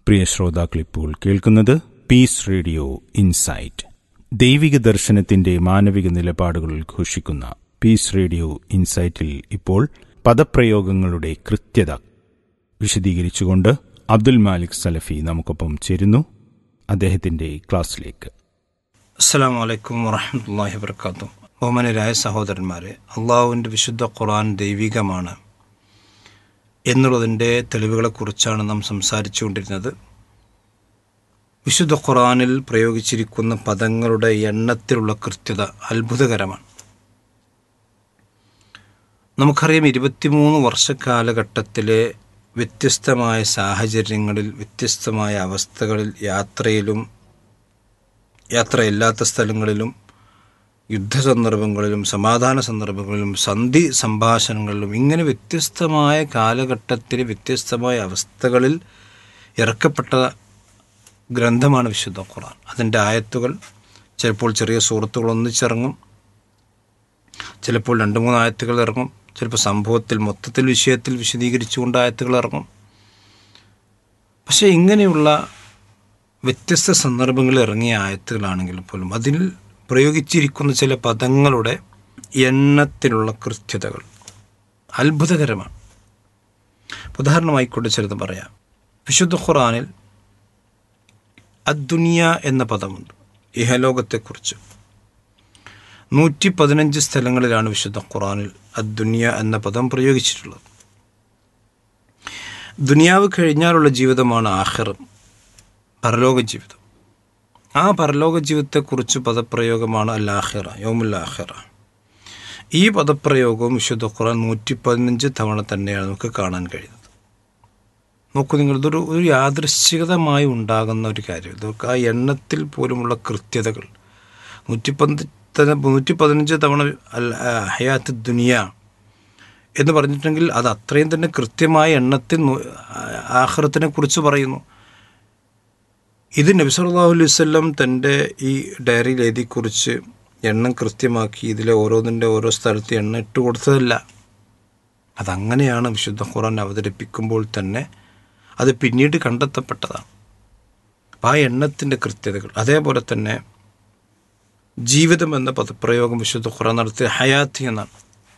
പ്രിയ ശ്രോതാക്കളിപ്പോൾ കേൾക്കുന്നത് peace radio insight ദൈവിക ദർശനത്തിന്റെ മാനവിക നിലപാടുകൾ ഘോഷിക്കുന്ന പീസ് റേഡിയോ ഇൻസൈറ്റിൽ ഇപ്പോൾ പദപ്രയോഗങ്ങളുടെ കൃത്യത വിശദീകരിച്ചുകൊണ്ട് അബ്ദുൽ മാലിക് സലഫി നമുക്കൊപ്പം ചേരുന്നു അദ്ദേഹത്തിന്റെ ക്ലാസ്സിലേക്ക് അസ്സാം വലൈക്കും വറഹമത്തല്ലാഹി വർക്കാത്തു ബഹുമാനരായ സഹോദരന്മാരെ അള്ളാഹുവിൻ്റെ വിശുദ്ധ ഖുർആൻ ദൈവികമാണ് എന്നുള്ളതിൻ്റെ തെളിവുകളെക്കുറിച്ചാണ് നാം സംസാരിച്ചുകൊണ്ടിരുന്നത് വിശുദ്ധ ഖുർആനിൽ പ്രയോഗിച്ചിരിക്കുന്ന പദങ്ങളുടെ എണ്ണത്തിലുള്ള കൃത്യത അത്ഭുതകരമാണ് നമുക്കറിയാം ഇരുപത്തിമൂന്ന് വർഷക്കാലഘട്ടത്തിലെ വ്യത്യസ്തമായ സാഹചര്യങ്ങളിൽ വ്യത്യസ്തമായ അവസ്ഥകളിൽ യാത്രയിലും യാത്രയില്ലാത്ത സ്ഥലങ്ങളിലും യുദ്ധ സന്ദർഭങ്ങളിലും സമാധാന സന്ദർഭങ്ങളിലും സന്ധി സംഭാഷണങ്ങളിലും ഇങ്ങനെ വ്യത്യസ്തമായ കാലഘട്ടത്തിൽ വ്യത്യസ്തമായ അവസ്ഥകളിൽ ഇറക്കപ്പെട്ട ഗ്രന്ഥമാണ് വിശുദ്ധ ഖുർആൻ അതിൻ്റെ ആയത്തുകൾ ചിലപ്പോൾ ചെറിയ സുഹൃത്തുക്കൾ ഒന്നിച്ചിറങ്ങും ചിലപ്പോൾ രണ്ട് മൂന്ന് ആയത്തുകൾ ഇറങ്ങും ചിലപ്പോൾ സംഭവത്തിൽ മൊത്തത്തിൽ വിഷയത്തിൽ വിശദീകരിച്ചുകൊണ്ട് ആയത്തുകൾ ഇറങ്ങും പക്ഷേ ഇങ്ങനെയുള്ള വ്യത്യസ്ത സന്ദർഭങ്ങളിൽ ഇറങ്ങിയ ആയത്തുകളാണെങ്കിൽ പോലും അതിൽ പ്രയോഗിച്ചിരിക്കുന്ന ചില പദങ്ങളുടെ എണ്ണത്തിലുള്ള കൃത്യതകൾ അത്ഭുതകരമാണ് ഉദാഹരണമായിക്കൊണ്ട് ചിലത് പറയാം വിശുദ്ധ ഖുറാനിൽ അദ്ദുനിയ എന്ന പദമുണ്ട് ഇഹലോകത്തെക്കുറിച്ച് നൂറ്റി പതിനഞ്ച് സ്ഥലങ്ങളിലാണ് വിശുദ്ധ ഖുറാനിൽ അദ്ദുനിയ എന്ന പദം പ്രയോഗിച്ചിട്ടുള്ളത് ദുനിയാവ് കഴിഞ്ഞാലുള്ള ജീവിതമാണ് ആഹിറം പരലോക ജീവിതം ആ പരലോക ജീവിതത്തെക്കുറിച്ച് പദപ്രയോഗമാണ് അൽ ആഹിറ യോമുൽ ആഹിറ ഈ പദപ്രയോഗവും വിശുദ്ധ ഖുറാൻ നൂറ്റി പതിനഞ്ച് തവണ തന്നെയാണ് നമുക്ക് കാണാൻ കഴിയുന്നത് നോക്കൂ നിങ്ങൾ ഇതൊരു ഒരു യാദൃശ്ചികതമായി ഉണ്ടാകുന്ന ഒരു കാര്യം ഇതൊക്കെ ആ എണ്ണത്തിൽ പോലുമുള്ള കൃത്യതകൾ നൂറ്റി പന്ത് നൂറ്റി പതിനഞ്ച് തവണ അൽ ഹയാത്ത് ദുനിയ എന്ന് പറഞ്ഞിട്ടുണ്ടെങ്കിൽ അത് അത്രയും തന്നെ കൃത്യമായ എണ്ണത്തിൽ ആഹ്റത്തിനെ കുറിച്ച് പറയുന്നു ഇത് നബി സല്ലല്ലാഹു അലൈഹി വസല്ലം തൻ്റെ ഈ ഡയറിയിൽ എഴുതിക്കുറിച്ച് എണ്ണം കൃത്യമാക്കി ഇതിലെ ഓരോന്നിൻ്റെ ഓരോ സ്ഥലത്ത് എണ്ണ ഇട്ട് കൊടുത്തതല്ല അതങ്ങനെയാണ് വിശുദ്ധ ഖുറാൻ അവതരിപ്പിക്കുമ്പോൾ തന്നെ അത് പിന്നീട് കണ്ടെത്തപ്പെട്ടതാണ് അപ്പം ആ എണ്ണത്തിൻ്റെ കൃത്യതകൾ അതേപോലെ തന്നെ ജീവിതം എന്ന പദപ്രയോഗം വിശുദ്ധ ഖുറാൻ നടത്തിയ ഹയാത്തി എന്നാണ്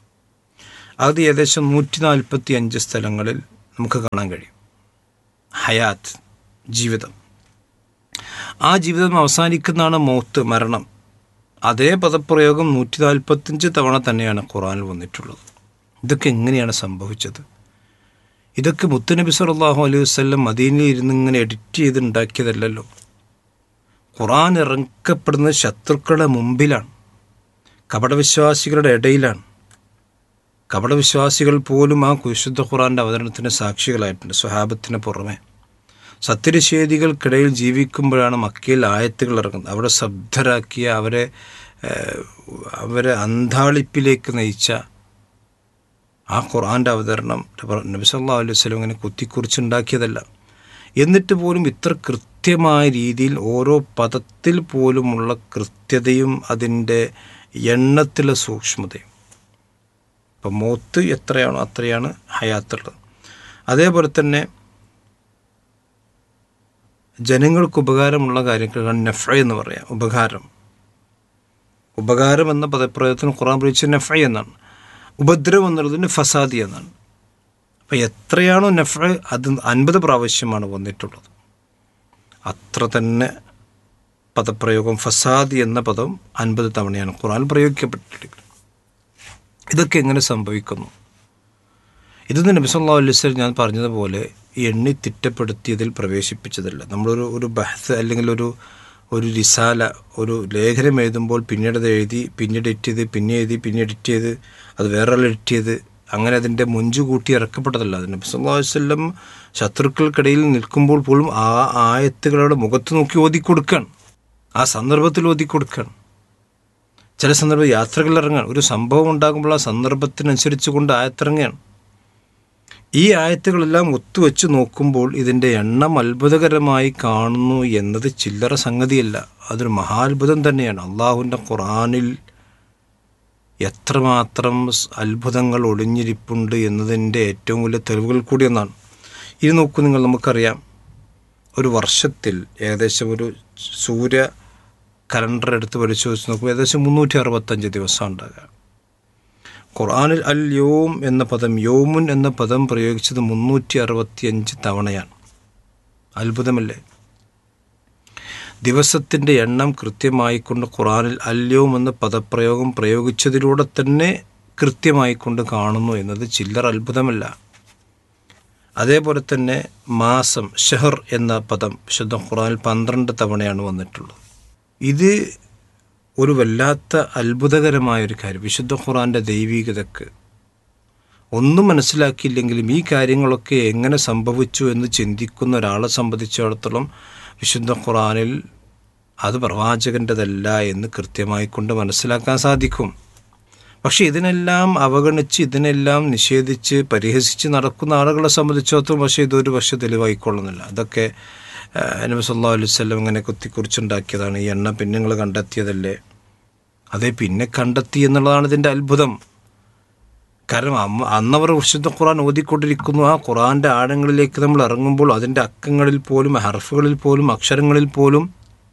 അത് ഏകദേശം നൂറ്റി നാൽപ്പത്തി അഞ്ച് സ്ഥലങ്ങളിൽ നമുക്ക് കാണാൻ കഴിയും ഹയാത്ത് ജീവിതം ആ ജീവിതം അവസാനിക്കുന്നതാണ് മൗത്ത് മരണം അതേ പദപ്രയോഗം നൂറ്റി നാൽപ്പത്തഞ്ച് തവണ തന്നെയാണ് ഖുറാനിൽ വന്നിട്ടുള്ളത് ഇതൊക്കെ എങ്ങനെയാണ് സംഭവിച്ചത് ഇതൊക്കെ മുത്തുനബി സല്ലാഹു അലൈഹി വസ്ല്ലം മദീനയിൽ ഇരുന്ന് ഇങ്ങനെ എഡിറ്റ് ചെയ്ത് ഉണ്ടാക്കിയതല്ലല്ലോ ഖുറാൻ ഇറക്കപ്പെടുന്നത് ശത്രുക്കളുടെ മുമ്പിലാണ് കപടവിശ്വാസികളുടെ ഇടയിലാണ് കപടവിശ്വാസികൾ പോലും ആ വിശുദ്ധ ഖുറാൻ്റെ അവതരണത്തിന് സാക്ഷികളായിട്ടുണ്ട് സ്വഹാബത്തിന് പുറമെ സത്യനിഷേധികൾക്കിടയിൽ ജീവിക്കുമ്പോഴാണ് മക്കയിൽ ആയത്തുകൾ ഇറങ്ങുന്നത് അവിടെ ശബ്ദരാക്കിയ അവരെ അവരെ അന്താളിപ്പിലേക്ക് നയിച്ച ആ ഖുർആൻ്റെ അവതരണം നബി സല്ലാ അലൈഹി സ്വലം ഇങ്ങനെ കുത്തിക്കുറിച്ചുണ്ടാക്കിയതല്ല എന്നിട്ട് പോലും ഇത്ര കൃത്യമായ രീതിയിൽ ഓരോ പദത്തിൽ പോലുമുള്ള കൃത്യതയും അതിൻ്റെ എണ്ണത്തിലെ സൂക്ഷ്മതയും ഇപ്പം മോത്ത് എത്രയാണോ അത്രയാണ് ഹയാത്തുള്ളത് അതേപോലെ തന്നെ ജനങ്ങൾക്ക് ഉപകാരമുള്ള കാര്യങ്ങളാണ് നഫ എന്ന് പറയാം ഉപകാരം ഉപകാരം എന്ന പദപ്രയോഗത്തിന് ഖുറാൻ പ്രയോഗിച്ച നഫ എന്നാണ് ഉപദ്രവം എന്നുള്ളതിന് ഫസാദി എന്നാണ് അപ്പം എത്രയാണോ നഫ അത് അൻപത് പ്രാവശ്യമാണ് വന്നിട്ടുള്ളത് അത്ര തന്നെ പദപ്രയോഗം ഫസാദി എന്ന പദം അൻപത് തവണയാണ് ഖുറാൻ പ്രയോഗിക്കപ്പെട്ടിട്ടുള്ളത് ഇതൊക്കെ എങ്ങനെ സംഭവിക്കുന്നു ഇതൊന്നും നബി സല്ലാ അലൈഹി ഞാൻ പറഞ്ഞതുപോലെ എണ്ണി തിട്ടപ്പെടുത്തിയതിൽ പ്രവേശിപ്പിച്ചതല്ല നമ്മളൊരു ഒരു ബഹസ് അല്ലെങ്കിൽ ഒരു ഒരു റിസാല ഒരു ലേഖനം എഴുതുമ്പോൾ പിന്നീട് അത് എഴുതി പിന്നീട് എഡിറ്റ് ചെയ്ത് പിന്നെ എഴുതി പിന്നെ എഡിറ്റ് ചെയ്ത് അത് വേറെ എഡിറ്റ് ചെയ്ത് അങ്ങനെ അതിൻ്റെ മുഞ്ചു കൂട്ടി ഇറക്കപ്പെട്ടതല്ല അത് നബി സല്ലാ വല്ലം ശത്രുക്കൾക്കിടയിൽ നിൽക്കുമ്പോൾ പോലും ആ ആയത്തുകളുടെ മുഖത്ത് നോക്കി ഓതി കൊടുക്കുകയാണ് ആ സന്ദർഭത്തിൽ ഓതി കൊടുക്കുകയാണ് ചില സന്ദർഭം യാത്രകളിൽ ഇറങ്ങാൻ ഒരു സംഭവം ഉണ്ടാകുമ്പോൾ ആ സന്ദർഭത്തിനനുസരിച്ച് കൊണ്ട് ആയത്തിറങ്ങുകയാണ് ഈ ആയത്തുകളെല്ലാം ഒത്തുവെച്ച് നോക്കുമ്പോൾ ഇതിൻ്റെ എണ്ണം അത്ഭുതകരമായി കാണുന്നു എന്നത് ചില്ലറ സംഗതിയല്ല അതൊരു മഹാത്ഭുതം തന്നെയാണ് അള്ളാഹുവിൻ്റെ ഖുറാനിൽ എത്രമാത്രം അത്ഭുതങ്ങൾ ഒളിഞ്ഞിരിപ്പുണ്ട് എന്നതിൻ്റെ ഏറ്റവും വലിയ തെളിവുകൾ കൂടി ഒന്നാണ് ഇത് നോക്കൂ നിങ്ങൾ നമുക്കറിയാം ഒരു വർഷത്തിൽ ഏകദേശം ഒരു സൂര്യ കലണ്ടർ എടുത്ത് പരിശോധിച്ച് നോക്കുമ്പോൾ ഏകദേശം മുന്നൂറ്റി അറുപത്തഞ്ച് ദിവസം ഉണ്ടാകുക ഖുർആാനിൽ അൽ യോം എന്ന പദം യോമുൻ എന്ന പദം പ്രയോഗിച്ചത് മുന്നൂറ്റി അറുപത്തിയഞ്ച് തവണയാണ് അത്ഭുതമല്ലേ ദിവസത്തിൻ്റെ എണ്ണം കൃത്യമായിക്കൊണ്ട് ഖുറാനിൽ അല്യവും എന്ന പദപ്രയോഗം പ്രയോഗിച്ചതിലൂടെ തന്നെ കൃത്യമായിക്കൊണ്ട് കാണുന്നു എന്നത് ചില്ലർ അത്ഭുതമല്ല അതേപോലെ തന്നെ മാസം ഷെഹർ എന്ന പദം വിശുദ്ധ ഖുറാനിൽ പന്ത്രണ്ട് തവണയാണ് വന്നിട്ടുള്ളത് ഇത് ഒരു വല്ലാത്ത അത്ഭുതകരമായ ഒരു കാര്യം വിശുദ്ധ ഖുറാൻ്റെ ദൈവീകതക്ക് ഒന്നും മനസ്സിലാക്കിയില്ലെങ്കിലും ഈ കാര്യങ്ങളൊക്കെ എങ്ങനെ സംഭവിച്ചു എന്ന് ചിന്തിക്കുന്ന ഒരാളെ സംബന്ധിച്ചിടത്തോളം വിശുദ്ധ ഖുറാനിൽ അത് പ്രവാചകൻ്റെതല്ല എന്ന് കൃത്യമായി കൊണ്ട് മനസ്സിലാക്കാൻ സാധിക്കും പക്ഷെ ഇതിനെല്ലാം അവഗണിച്ച് ഇതിനെല്ലാം നിഷേധിച്ച് പരിഹസിച്ച് നടക്കുന്ന ആളുകളെ സംബന്ധിച്ചിടത്തോളം പക്ഷേ ഇതൊരു പക്ഷെ തെളിവായിക്കൊള്ളുന്നില്ല അതൊക്കെ നബി സല്ലാ അലുവല്ലം ഇങ്ങനെ കുത്തിക്കുറിച്ചുണ്ടാക്കിയതാണ് ഈ എണ്ണ പിന്നെ നിങ്ങൾ കണ്ടെത്തിയതല്ലേ അതെ പിന്നെ കണ്ടെത്തി എന്നുള്ളതാണ് ഇതിൻ്റെ അത്ഭുതം കാരണം അമ്മ അന്നവർ വിശുദ്ധ ഖുറാൻ ഓതിക്കൊണ്ടിരിക്കുന്നു ആ ഖുറാൻ്റെ ആഴങ്ങളിലേക്ക് നമ്മൾ ഇറങ്ങുമ്പോൾ അതിൻ്റെ അക്കങ്ങളിൽ പോലും ഹർഫുകളിൽ പോലും അക്ഷരങ്ങളിൽ പോലും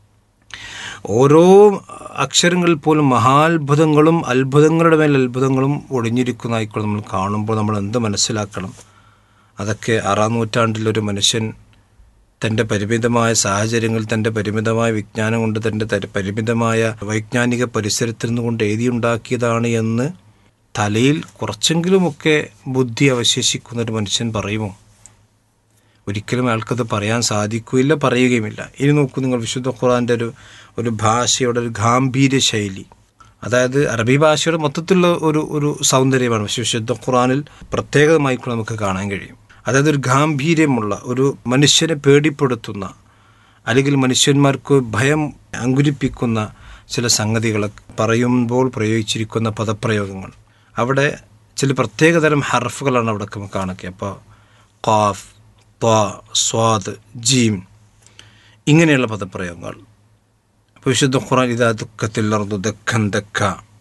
ഓരോ അക്ഷരങ്ങളിൽ പോലും മഹാത്ഭുതങ്ങളും അത്ഭുതങ്ങളുടെ മേൽ അത്ഭുതങ്ങളും ഒളിഞ്ഞിരിക്കുന്നതായിക്കോളും നമ്മൾ കാണുമ്പോൾ നമ്മൾ എന്ത് മനസ്സിലാക്കണം അതൊക്കെ ആറാം നൂറ്റാണ്ടിലൊരു മനുഷ്യൻ തൻ്റെ പരിമിതമായ സാഹചര്യങ്ങൾ തൻ്റെ പരിമിതമായ വിജ്ഞാനം കൊണ്ട് തൻ്റെ തര പരിമിതമായ വൈജ്ഞാനിക പരിസരത്തിൽ നിന്നുകൊണ്ട് എഴുതിയുണ്ടാക്കിയതാണ് എന്ന് തലയിൽ കുറച്ചെങ്കിലുമൊക്കെ ബുദ്ധി അവശേഷിക്കുന്ന ഒരു മനുഷ്യൻ പറയുമോ ഒരിക്കലും അയാൾക്കത് പറയാൻ സാധിക്കുകയില്ല പറയുകയുമില്ല ഇനി നോക്കൂ നിങ്ങൾ വിശുദ്ധ ഖുറാൻ്റെ ഒരു ഒരു ഭാഷയുടെ ഒരു ഗാംഭീര്യ ശൈലി അതായത് അറബി ഭാഷയുടെ മൊത്തത്തിലുള്ള ഒരു ഒരു സൗന്ദര്യമാണ് പക്ഷേ വിശുദ്ധ ഖുറാനിൽ പ്രത്യേകമായിക്കൂടെ നമുക്ക് കാണാൻ കഴിയും അതായത് ഒരു ഗാംഭീര്യമുള്ള ഒരു മനുഷ്യനെ പേടിപ്പെടുത്തുന്ന അല്ലെങ്കിൽ മനുഷ്യന്മാർക്ക് ഭയം അങ്കുരിപ്പിക്കുന്ന ചില സംഗതികൾ പറയുമ്പോൾ പ്രയോഗിച്ചിരിക്കുന്ന പദപ്രയോഗങ്ങൾ അവിടെ ചില പ്രത്യേകതരം ഹർഫുകളാണ് അവിടെ നമുക്ക് കാണുക അപ്പോൾ ഖാഫ് ത്വ സ്വാദ് ജീം ഇങ്ങനെയുള്ള പദപ്രയോഗങ്ങൾ അപ്പോൾ വിശുദ്ധ ഖുറാൻ ഇതാ ദുഃഖത്തിലർന്നു ദക്കൻ ദക്ക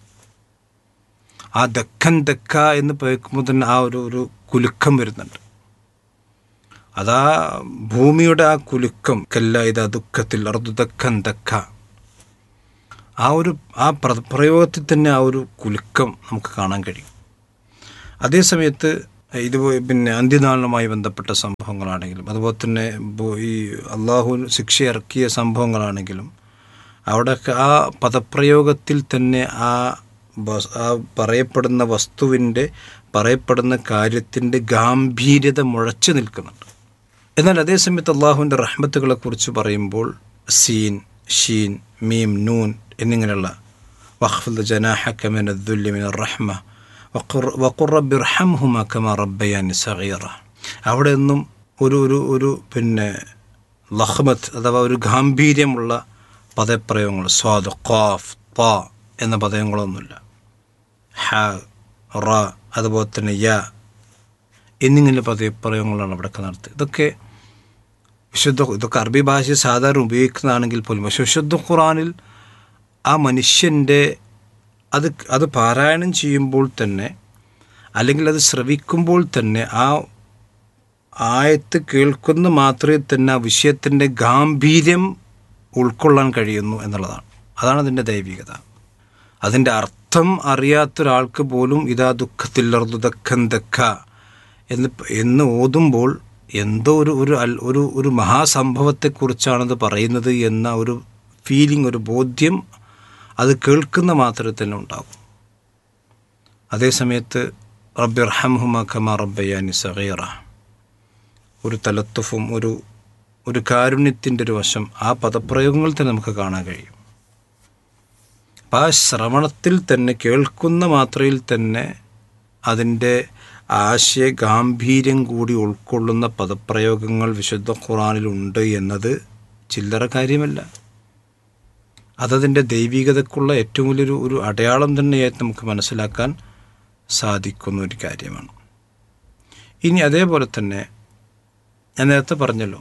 ആ ദക്കൻ ദക്ക എന്ന് പേക്കുമ്പോൾ തന്നെ ആ ഒരു ഒരു കുലുക്കം വരുന്നുണ്ട് അതാ ഭൂമിയുടെ ആ കുലുക്കം കല്ല ഇതാ ദുഃഖത്തിൽ അർദു ദക്കൻ ദക്ക ആ ഒരു ആ പ്രയോഗത്തിൽ തന്നെ ആ ഒരു കുലുക്കം നമുക്ക് കാണാൻ കഴിയും അതേസമയത്ത് ഇത് പിന്നെ അന്ത്യനാളുമായി ബന്ധപ്പെട്ട സംഭവങ്ങളാണെങ്കിലും അതുപോലെ തന്നെ ഈ അള്ളാഹു ശിക്ഷ ഇറക്കിയ സംഭവങ്ങളാണെങ്കിലും അവിടെയൊക്കെ ആ പദപ്രയോഗത്തിൽ തന്നെ ആ ആ പറയപ്പെടുന്ന വസ്തുവിൻ്റെ പറയപ്പെടുന്ന കാര്യത്തിൻ്റെ ഗാംഭീര്യത മുഴച്ചു നിൽക്കുന്നുണ്ട് എന്നാൽ അതേസമയത്ത് അള്ളാഹുവിൻ്റെ റഹ്മത്തുകളെക്കുറിച്ച് പറയുമ്പോൾ സീൻ ഷീൻ മീം നൂൻ എന്നിങ്ങനെയുള്ള വഖ്ഫുൽ ജനാഹക്കമിൻ അദ്ദുല്യമിൻ റഹ്മ വഖുറബിർഹംഹുമ കമ റബ്ബയാനി സഗീറ അവിടെ നിന്നും ഒരു ഒരു ഒരു പിന്നെ ലഹ്മത്ത് അഥവാ ഒരു ഗാംഭീര്യമുള്ള പദപ്രയോഗങ്ങൾ സ്വാദ് ഖാഫ് ത എന്ന പദങ്ങളൊന്നുമില്ല ഹ റ അതുപോലെ തന്നെ യ എന്നിങ്ങനെ പദപ്രയോഗങ്ങളാണ് അവിടെ നടത്തുക ഇതൊക്കെ വിശുദ്ധ ഇതൊക്കെ അറബി ഭാഷ സാധാരണ ഉപയോഗിക്കുന്നതാണെങ്കിൽ പോലും പക്ഷെ വിശുദ്ധ ഖുറാനിൽ ആ മനുഷ്യൻ്റെ അത് അത് പാരായണം ചെയ്യുമ്പോൾ തന്നെ അല്ലെങ്കിൽ അത് ശ്രവിക്കുമ്പോൾ തന്നെ ആ ആയത്ത് കേൾക്കുന്ന മാത്രമേ തന്നെ ആ വിഷയത്തിൻ്റെ ഗാംഭീര്യം ഉൾക്കൊള്ളാൻ കഴിയുന്നു എന്നുള്ളതാണ് അതാണ് അതിൻ്റെ ദൈവികത അതിൻ്റെ അർത്ഥം അറിയാത്തൊരാൾക്ക് പോലും ഇതാ ദുഃഖത്തില്ലർദു ദക്കൻ ദക്ക എന്ന് എന്ന് ഓതുമ്പോൾ എന്തോ ഒരു ഒരു ഒരു ഒരു മഹാസംഭവത്തെക്കുറിച്ചാണത് പറയുന്നത് എന്ന ഒരു ഫീലിംഗ് ഒരു ബോധ്യം അത് കേൾക്കുന്ന മാത്രമേ തന്നെ ഉണ്ടാകും അതേസമയത്ത് റബ്ബിർ ഹംഹുമ ഖമ റബ്ബയാനി സഗീറ ഒരു തലത്തുഫും ഒരു ഒരു കാരുണ്യത്തിൻ്റെ ഒരു വശം ആ പദപ്രയോഗങ്ങൾ തന്നെ നമുക്ക് കാണാൻ കഴിയും അപ്പം ആ ശ്രവണത്തിൽ തന്നെ കേൾക്കുന്ന മാത്രയിൽ തന്നെ അതിൻ്റെ ആശയ ഗാംഭീര്യം കൂടി ഉൾക്കൊള്ളുന്ന പദപ്രയോഗങ്ങൾ വിശുദ്ധ ഖുറാനിലുണ്ട് എന്നത് ചില്ലറ കാര്യമല്ല അതതിൻ്റെ ദൈവികതക്കുള്ള ഏറ്റവും വലിയൊരു ഒരു അടയാളം തന്നെയായിട്ട് നമുക്ക് മനസ്സിലാക്കാൻ സാധിക്കുന്ന ഒരു കാര്യമാണ് ഇനി അതേപോലെ തന്നെ ഞാൻ നേരത്തെ പറഞ്ഞല്ലോ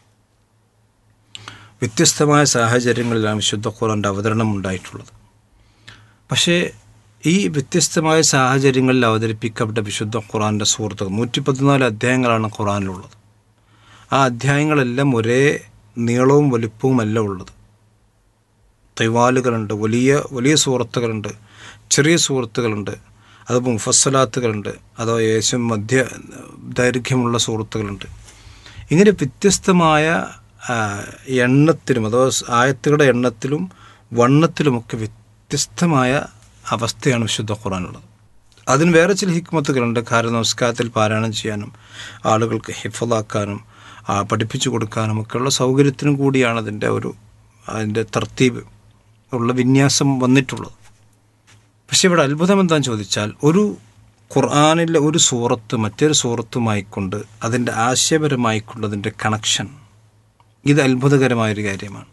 വ്യത്യസ്തമായ സാഹചര്യങ്ങളിലാണ് വിശുദ്ധ ഖുറാൻ്റെ അവതരണം ഉണ്ടായിട്ടുള്ളത് പക്ഷേ ഈ വ്യത്യസ്തമായ സാഹചര്യങ്ങളിൽ അവതരിപ്പിക്കപ്പെട്ട വിശുദ്ധ ഖുറാൻ്റെ സുഹൃത്തുക്കൾ നൂറ്റി പതിനാല് അധ്യായങ്ങളാണ് ഖുറാനിലുള്ളത് ആ അധ്യായങ്ങളെല്ലാം ഒരേ നീളവും വലിപ്പവുമല്ല ഉള്ളത് തൈവാലുകളുണ്ട് വലിയ വലിയ സുഹൃത്തുക്കളുണ്ട് ചെറിയ സുഹൃത്തുക്കളുണ്ട് അതിപ്പോൾ മുഫസ്സലാത്തുകളുണ്ട് അതോ ഏശം മധ്യ ദൈർഘ്യമുള്ള സുഹൃത്തുക്കളുണ്ട് ഇങ്ങനെ വ്യത്യസ്തമായ ആ, എണ്ണത്തിലും അഥവാ ആയത്തുകളുടെ എണ്ണത്തിലും വണ്ണത്തിലുമൊക്കെ വ്യത്യസ്തമായ അവസ്ഥയാണ് വിശുദ്ധ ഖുറാനുള്ളത് അതിന് വേറെ ചില ഹിക്മത്തുകളുണ്ട് കാരണം നമസ്കാരത്തിൽ പാരായണം ചെയ്യാനും ആളുകൾക്ക് ഹിഫലാക്കാനും ആ, പഠിപ്പിച്ചു കൊടുക്കാനും ഒക്കെയുള്ള സൗകര്യത്തിനും കൂടിയാണ് അതിൻ്റെ ഒരു അതിൻ്റെ തർത്തീബ് ഉള്ള വിന്യാസം വന്നിട്ടുള്ളത് പക്ഷെ ഇവിടെ അത്ഭുതം എന്താണെന്ന് ചോദിച്ചാൽ ഒരു ഖുർആാനിലെ ഒരു സൂറത്ത് മറ്റൊരു സൂറത്തുമായിക്കൊണ്ട് അതിൻ്റെ ആശയപരമായിക്കൊണ്ട് അതിൻ്റെ കണക്ഷൻ ഇത് അത്ഭുതകരമായൊരു കാര്യമാണ്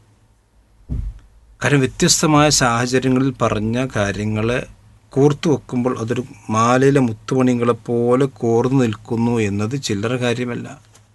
കാരണം വ്യത്യസ്തമായ സാഹചര്യങ്ങളിൽ പറഞ്ഞ കാര്യങ്ങളെ കോർത്തു വെക്കുമ്പോൾ അതൊരു മാലയിലെ മുത്തുമണികളെ പോലെ കോർന്നു നിൽക്കുന്നു എന്നത് ചില്ലറ കാര്യമല്ല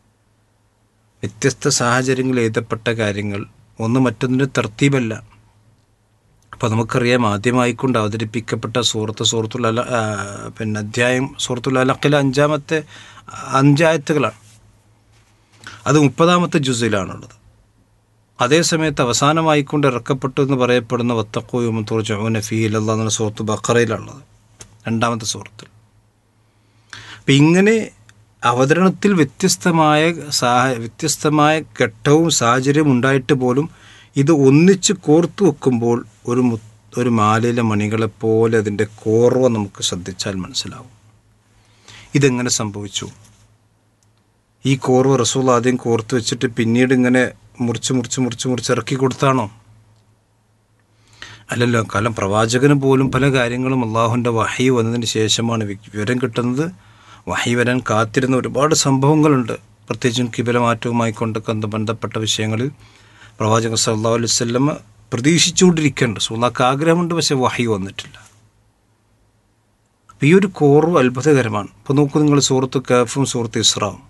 വ്യത്യസ്ത സാഹചര്യങ്ങളിൽ എഴുതപ്പെട്ട കാര്യങ്ങൾ ഒന്ന് മറ്റൊന്നിൻ്റെ തർത്തീബല്ല അപ്പോൾ നമുക്കറിയാം ആദ്യമായിക്കൊണ്ട് അവതരിപ്പിക്കപ്പെട്ട സൂറത്ത് സൂറത്തുൽ അല ആ, പിന്നെ അധ്യായം സൂറത്തുൽ അലക്കിലെ അഞ്ചാമത്തെ അഞ്ചായത്തുകളാണ് അത് മുപ്പതാമത്തെ ജുസിലാണുള്ളത് അതേസമയത്ത് അവസാനമായിക്കൊണ്ട് ഇറക്കപ്പെട്ടു എന്ന് പറയപ്പെടുന്ന വത്തക്കോയും തുറച്ചുന ഫീൽ എന്ന സൂറത്ത് ബക്കറയിലുള്ളത് രണ്ടാമത്തെ സൂറത്തിൽ അപ്പം ഇങ്ങനെ അവതരണത്തിൽ വ്യത്യസ്തമായ സാഹ വ്യത്യസ്തമായ ഘട്ടവും സാഹചര്യവും ഉണ്ടായിട്ട് പോലും ഇത് ഒന്നിച്ച് കോർത്തു വെക്കുമ്പോൾ ഒരു മു ഒരു മാലയിലെ മണികളെപ്പോലെ അതിൻ്റെ കോർവ നമുക്ക് ശ്രദ്ധിച്ചാൽ മനസ്സിലാവും ഇതെങ്ങനെ സംഭവിച്ചു ഈ കോർവ് റസൂൽ ആദ്യം കോർത്ത് വെച്ചിട്ട് പിന്നീട് ഇങ്ങനെ മുറിച്ച് മുറിച്ച് മുറിച്ച് മുറിച്ച് ഇറക്കി കൊടുത്താണോ അല്ലല്ലോ കാലം പ്രവാചകന് പോലും പല കാര്യങ്ങളും അള്ളാഹുവിൻ്റെ വഹി വന്നതിന് ശേഷമാണ് വി- വിവരം കിട്ടുന്നത് വഹി വരാൻ കാത്തിരുന്ന ഒരുപാട് സംഭവങ്ങളുണ്ട് പ്രത്യേകിച്ചും കിബിലമാറ്റവുമായി കൊണ്ടൊക്കെ എന്ത് ബന്ധപ്പെട്ട വിഷയങ്ങളിൽ പ്രവാചകൻ സല്ലാ അലൈഹി വല്ലം പ്രതീക്ഷിച്ചുകൊണ്ടിരിക്കേണ്ട സുല്ലാക്ക് ആഗ്രഹമുണ്ട് പക്ഷെ വഹി വന്നിട്ടില്ല അപ്പൊ ഈ ഒരു കോർവ് അത്ഭുതകരമാണ് ഇപ്പോൾ നോക്കൂ നിങ്ങൾ സൂറത്ത് കാഫും സൂറത്ത് ഇസ്രാവും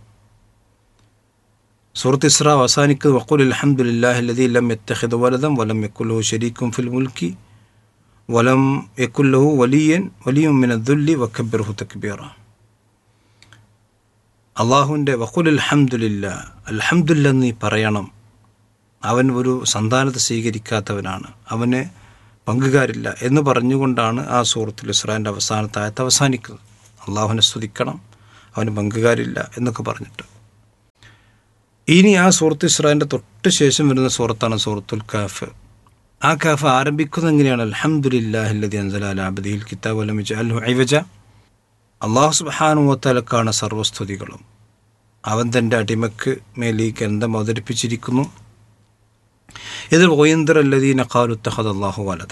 സൂറത്ത് ഇസ്ര അവസാനിക്കുന്നത് വക്കുൽ അലഹമുല്ലാഹി ലതി ലം യത്തഖിദ് വലദം വലം യക്കുല്ലഹു ഷരീക്കും ഫിൽ മുൽക്കി വലം യക്കുല്ലഹു വലിയൻ വലിയും മിനദ്ദുല്ലി വക്കബിർഹു തക്ബീറ അള്ളാഹുവിൻ്റെ വക്കുൽ അൽഹംദുലില്ല അൽഹംദുല്ല നീ പറയണം അവൻ ഒരു സന്താനത്തെ സ്വീകരിക്കാത്തവനാണ് അവന് പങ്കുകാരില്ല എന്ന് പറഞ്ഞുകൊണ്ടാണ് ആ സൂറത്തുൽ ഇസ്രാൻ്റെ അവസാനത്തെ ആയത്ത് അവസാനിക്കുന്നത് അള്ളാഹുവിനെ സ്തുതിക്കണം അവന് പങ്കുകാരില്ല എന്നൊക്കെ പറഞ്ഞിട്ട് ഇനി ആ സൂറത്ത് ഇസ്രാൻ്റെ തൊട്ട് ശേഷം വരുന്ന സൂറത്താണ് സൂറത്തുൽ കാഫ് ആ കാഫ് ആരംഭിക്കുന്നത് എങ്ങനെയാണ് അലഹമുല്ലാഹില്ലതി അൻസലാൽ അബദിൽ കിതാബ് അലമിജ അൽ ഐവജ അള്ളാഹു സുബാനുവത്തലക്കാണ് സർവസ്തുതികളും അവൻ തൻ്റെ അടിമക്ക് മേൽ ഈ ഗ്രന്ഥം അവതരിപ്പിച്ചിരിക്കുന്നു ഇത് ഓയന്തർ അല്ലദീന ഖാലുത്തഹദ് അള്ളാഹു വലത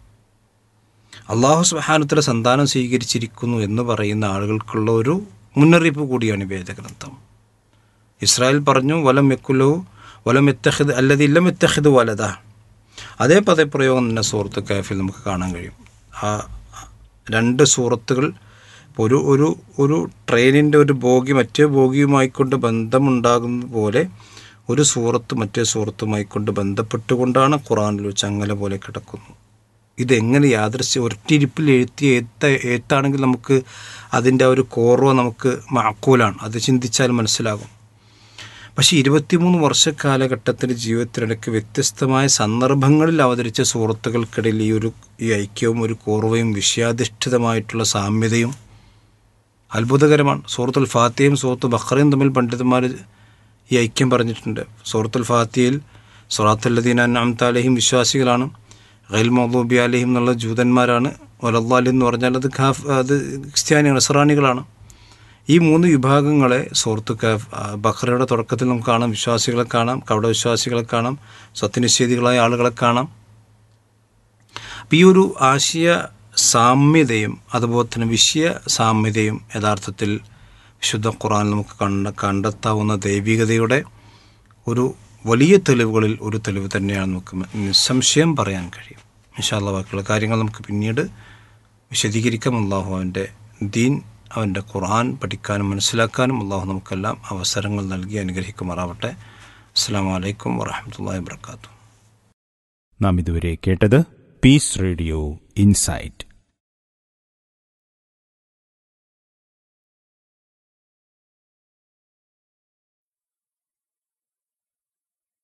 അള്ളാഹു സുബാനുത്തല സന്താനം സ്വീകരിച്ചിരിക്കുന്നു എന്ന് പറയുന്ന ആളുകൾക്കുള്ള ഒരു മുന്നറിയിപ്പ് കൂടിയാണ് ഈ വേദഗ്രന്ഥം ഇസ്രായേൽ പറഞ്ഞു വലം യക്കുലു വലം എത്തഹിദ് അല്ലതി ഇല്ലം എത്തഹിദ് വലത അതേ പദപ്രയോഗം തന്നെ സൂറത്ത് കാഫിൽ നമുക്ക് കാണാൻ കഴിയും ആ രണ്ട് സൂറത്തുകൾ ഒരു ഒരു ഒരു ട്രെയിനിൻ്റെ ഒരു ബോഗി മറ്റേ ബോഗിയുമായിക്കൊണ്ട് ബന്ധമുണ്ടാകുന്നത് പോലെ ഒരു സൂറത്ത് മറ്റേ സൂറത്തുമായിക്കൊണ്ട് ബന്ധപ്പെട്ടുകൊണ്ടാണ് ഖുറാനിൽ ചങ്ങല പോലെ കിടക്കുന്നു ഇതെങ്ങനെ യാദൃശ്യ ഒരൊറ്റിരിപ്പിൽ എഴുത്തിയ എഴുത്ത എഴുത്താണെങ്കിൽ നമുക്ക് അതിൻ്റെ ആ ഒരു കോർവ നമുക്ക് മാക്കൂലാണ് അത് ചിന്തിച്ചാൽ മനസ്സിലാകും പക്ഷേ ഇരുപത്തിമൂന്ന് വർഷക്കാലഘട്ടത്തിൻ്റെ ജീവിതത്തിനിടയ്ക്ക് വ്യത്യസ്തമായ സന്ദർഭങ്ങളിൽ അവതരിച്ച സുഹൃത്തുക്കൾക്കിടയിൽ ഈ ഒരു ഈ ഐക്യവും ഒരു കോർവയും വിഷയാധിഷ്ഠിതമായിട്ടുള്ള സാമ്യതയും അത്ഭുതകരമാണ് സൂറത്തുൽ ഫാത്തിയും സൂറത്ത് ബഖറയും തമ്മിൽ പണ്ഡിതന്മാർ ഈ ഐക്യം പറഞ്ഞിട്ടുണ്ട് സൂറത്തുൽ ഫാത്തിയിൽ സൊറാത്തുല്ലദീൻ അന്നാമത്താലഹിം വിശ്വാസികളാണ് ഗൈൽ മൗലൂബി അലഹിം എന്നുള്ള ജൂതന്മാരാണ് ഒലല്ലാലി എന്ന് പറഞ്ഞാൽ അത് ഖാഫ് അത് ക്രിസ്ത്യാനികൾ ഇസ്രാനികളാണ് ഈ മൂന്ന് വിഭാഗങ്ങളെ സുഹൃത്ത് കാഫ് ബഹ്റയുടെ തുടക്കത്തിൽ നമുക്ക് കാണാം വിശ്വാസികളെ കാണാം കവട വിശ്വാസികളെ കാണാം സത്യനിഷേധികളായ ആളുകളെ കാണാം അപ്പം ഈ ഒരു ആശയ സാമ്യതയും അതുപോലെ തന്നെ വിഷയ സാമ്യതയും യഥാർത്ഥത്തിൽ വിശുദ്ധ ഖുറാൻ നമുക്ക് കണ്ട കണ്ടെത്താവുന്ന ദൈവികതയുടെ ഒരു വലിയ തെളിവുകളിൽ ഒരു തെളിവ് തന്നെയാണ് നമുക്ക് നിസ്സംശയം പറയാൻ കഴിയും ഇൻഷാല്ല ബാക്കിയുള്ള കാര്യങ്ങൾ നമുക്ക് പിന്നീട് വിശദീകരിക്കാം അള്ളാഹു അവൻ്റെ ദീൻ അവൻ്റെ ഖുർആൻ പഠിക്കാനും മനസ്സിലാക്കാനും അള്ളാഹു നമുക്കെല്ലാം അവസരങ്ങൾ നൽകി അനുഗ്രഹിക്കുമാറാവട്ടെ അസ്സാം വലൈക്കും വാഹമത്തല്ലാ വാത്തു നാം ഇതുവരെ കേട്ടത് പീസ് റേഡിയോ ഇൻസൈറ്റ്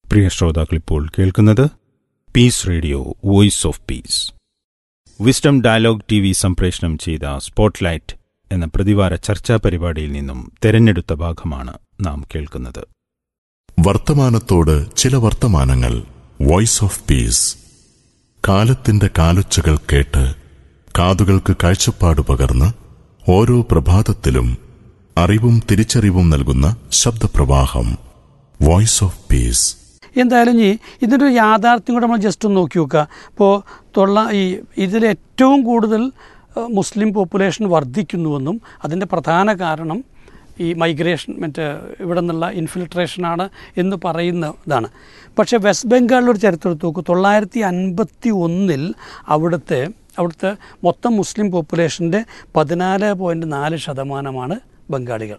പ്രിയ ശ്രോതാക്കൾ ഇപ്പോൾ കേൾക്കുന്നത് peace radio voice of peace wisdom dialogue T V സംപ്രേഷണം ചെയ്ത സ്പോട്ട്ലൈറ്റ് എന്ന പ്രതിവാര ചർച്ചാ പരിപാടിയിൽ നിന്നും തെരഞ്ഞെടുത്ത ഭാഗമാണ് നാം കേൾക്കുന്നത് വർത്തമാനത്തോട് ചില വർത്തമാനങ്ങൾ വോയിസ് ഓഫ് പീസ് കാലത്തിന്റെ കാലൊച്ചകൾ കേട്ട് കാതുകൾക്ക് കാഴ്ചപ്പാട് പകർന്ന് ഓരോ പ്രഭാതത്തിലും അറിവും തിരിച്ചറിവും നൽകുന്ന ശബ്ദപ്രവാഹം വോയിസ് ഓഫ് പീസ് എന്തായാലും ഇനി ഇതിൻ്റെ ഒരു യാഥാർത്ഥ്യം കൂടെ നമ്മൾ ജസ്റ്റ് ഒന്ന് നോക്കി നോക്കുക ഇപ്പോൾ തൊള്ള ഈ ഇതിൽ ഏറ്റവും കൂടുതൽ ഏഹ്, മുസ്ലിം പോപ്പുലേഷൻ വർദ്ധിക്കുന്നുവെന്നും അതിൻ്റെ പ്രധാന കാരണം ഈ മൈഗ്രേഷൻ മറ്റേ ഇവിടെ നിന്നുള്ള ഇൻഫിൽട്രേഷനാണ് എന്ന് പറയുന്ന ഇതാണ് പക്ഷേ വെസ്റ്റ് ബംഗാളിലൊരു ചരിത്രം എടുത്ത് നോക്കൂ തൊള്ളായിരത്തി അൻപത്തി ഒന്നിൽ അവിടുത്തെ അവിടുത്തെ മൊത്തം മുസ്ലിം പോപ്പുലേഷൻ്റെ പതിനാല് പോയിൻറ്റ് നാല് ശതമാനമാണ് ബംഗാളികൾ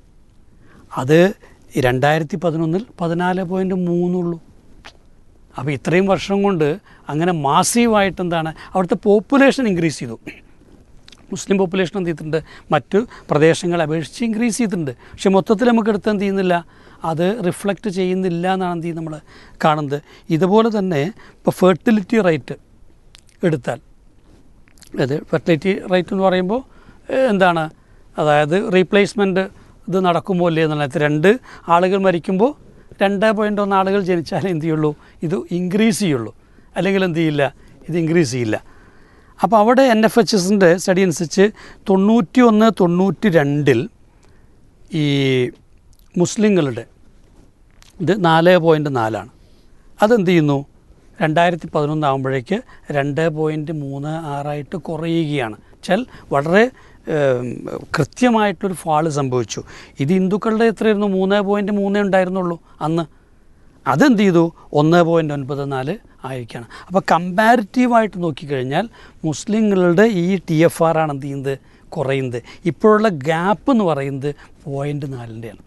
അത് രണ്ടായിരത്തി പതിനൊന്നിൽ പതിനാല് പോയിൻറ്റ് മൂന്നുള്ളൂ അപ്പോൾ ഇത്രയും വർഷം കൊണ്ട് അങ്ങനെ മാസീവായിട്ട് എന്താണ് അവിടുത്തെ പോപ്പുലേഷൻ ഇൻക്രീസ് ചെയ്തു മുസ്ലിം പോപ്പുലേഷൻ എന്ത് ചെയ്തിട്ടുണ്ട് മറ്റു പ്രദേശങ്ങളെ അപേക്ഷിച്ച് ഇൻക്രീസ് ചെയ്തിട്ടുണ്ട് പക്ഷെ മൊത്തത്തിൽ നമുക്ക് എടുത്ത് എന്ത് ചെയ്യുന്നില്ല അത് റിഫ്ലക്റ്റ് ചെയ്യുന്നില്ല എന്നാണ് എന്ത് ചെയ്യും നമ്മൾ കാണുന്നത് ഇതുപോലെ തന്നെ ഇപ്പോൾ ഫെർട്ടിലിറ്റി റേറ്റ് എടുത്താൽ അത് ഫെർട്ടിലിറ്റി റേറ്റ് എന്ന് പറയുമ്പോൾ ഏഹ്, എന്താണ് അതായത് റീപ്ലേസ്മെൻറ്റ് ഇത് നടക്കുമോ അല്ലേ എന്നുള്ളത് രണ്ട് ആളുകൾ മരിക്കുമ്പോൾ രണ്ട് പോയിൻ്റ് ഒന്ന് ആളുകൾ ജനിച്ചാലേ എന്ത് ചെയ്യുള്ളൂ ഇത് ഇൻക്രീസ് ചെയ്യുള്ളൂ അല്ലെങ്കിൽ എന്ത് ചെയ്യില്ല ഇത് ഇൻക്രീസ് ചെയ്യില്ല അപ്പോൾ അവിടെ എൻ എഫ് എച്ച് എസിൻ്റെ സ്റ്റഡി അനുസരിച്ച് തൊണ്ണൂറ്റി ഒന്ന് തൊണ്ണൂറ്റി രണ്ടിൽ ഈ മുസ്ലിങ്ങളുടെ ഇത് നാല് പോയിൻറ്റ് നാലാണ് അതെന്ത് ചെയ്യുന്നു രണ്ടായിരത്തി പതിനൊന്ന് ആകുമ്പോഴേക്ക് രണ്ട് പോയിൻറ്റ് മൂന്ന് ആറായിട്ട് കുറയുകയാണ് വെച്ചാൽ വളരെ ഏം, കൃത്യമായിട്ടൊരു ഫാള് സംഭവിച്ചു ഇത് ഹിന്ദുക്കളുടെ എത്രയായിരുന്നു മൂന്ന് പോയിൻറ്റ് മൂന്നേ ഉണ്ടായിരുന്നുള്ളൂ അന്ന് അതെന്ത് ചെയ്തു ഒന്ന് പോയിൻറ്റ് ഒൻപത് നാല് ആയിരിക്കുകയാണ് അപ്പോൾ കമ്പാരിറ്റീവായിട്ട് നോക്കിക്കഴിഞ്ഞാൽ മുസ്ലിങ്ങളുടെ ഈ ടി എഫ് ആർ ആണ് എന്ത് ചെയ്യുന്നത് കുറയുന്നത് ഇപ്പോഴുള്ള ഗ്യാപ്പ് എന്ന് പറയുന്നത് പോയിൻറ്റ് നാലിൻ്റെയാണ്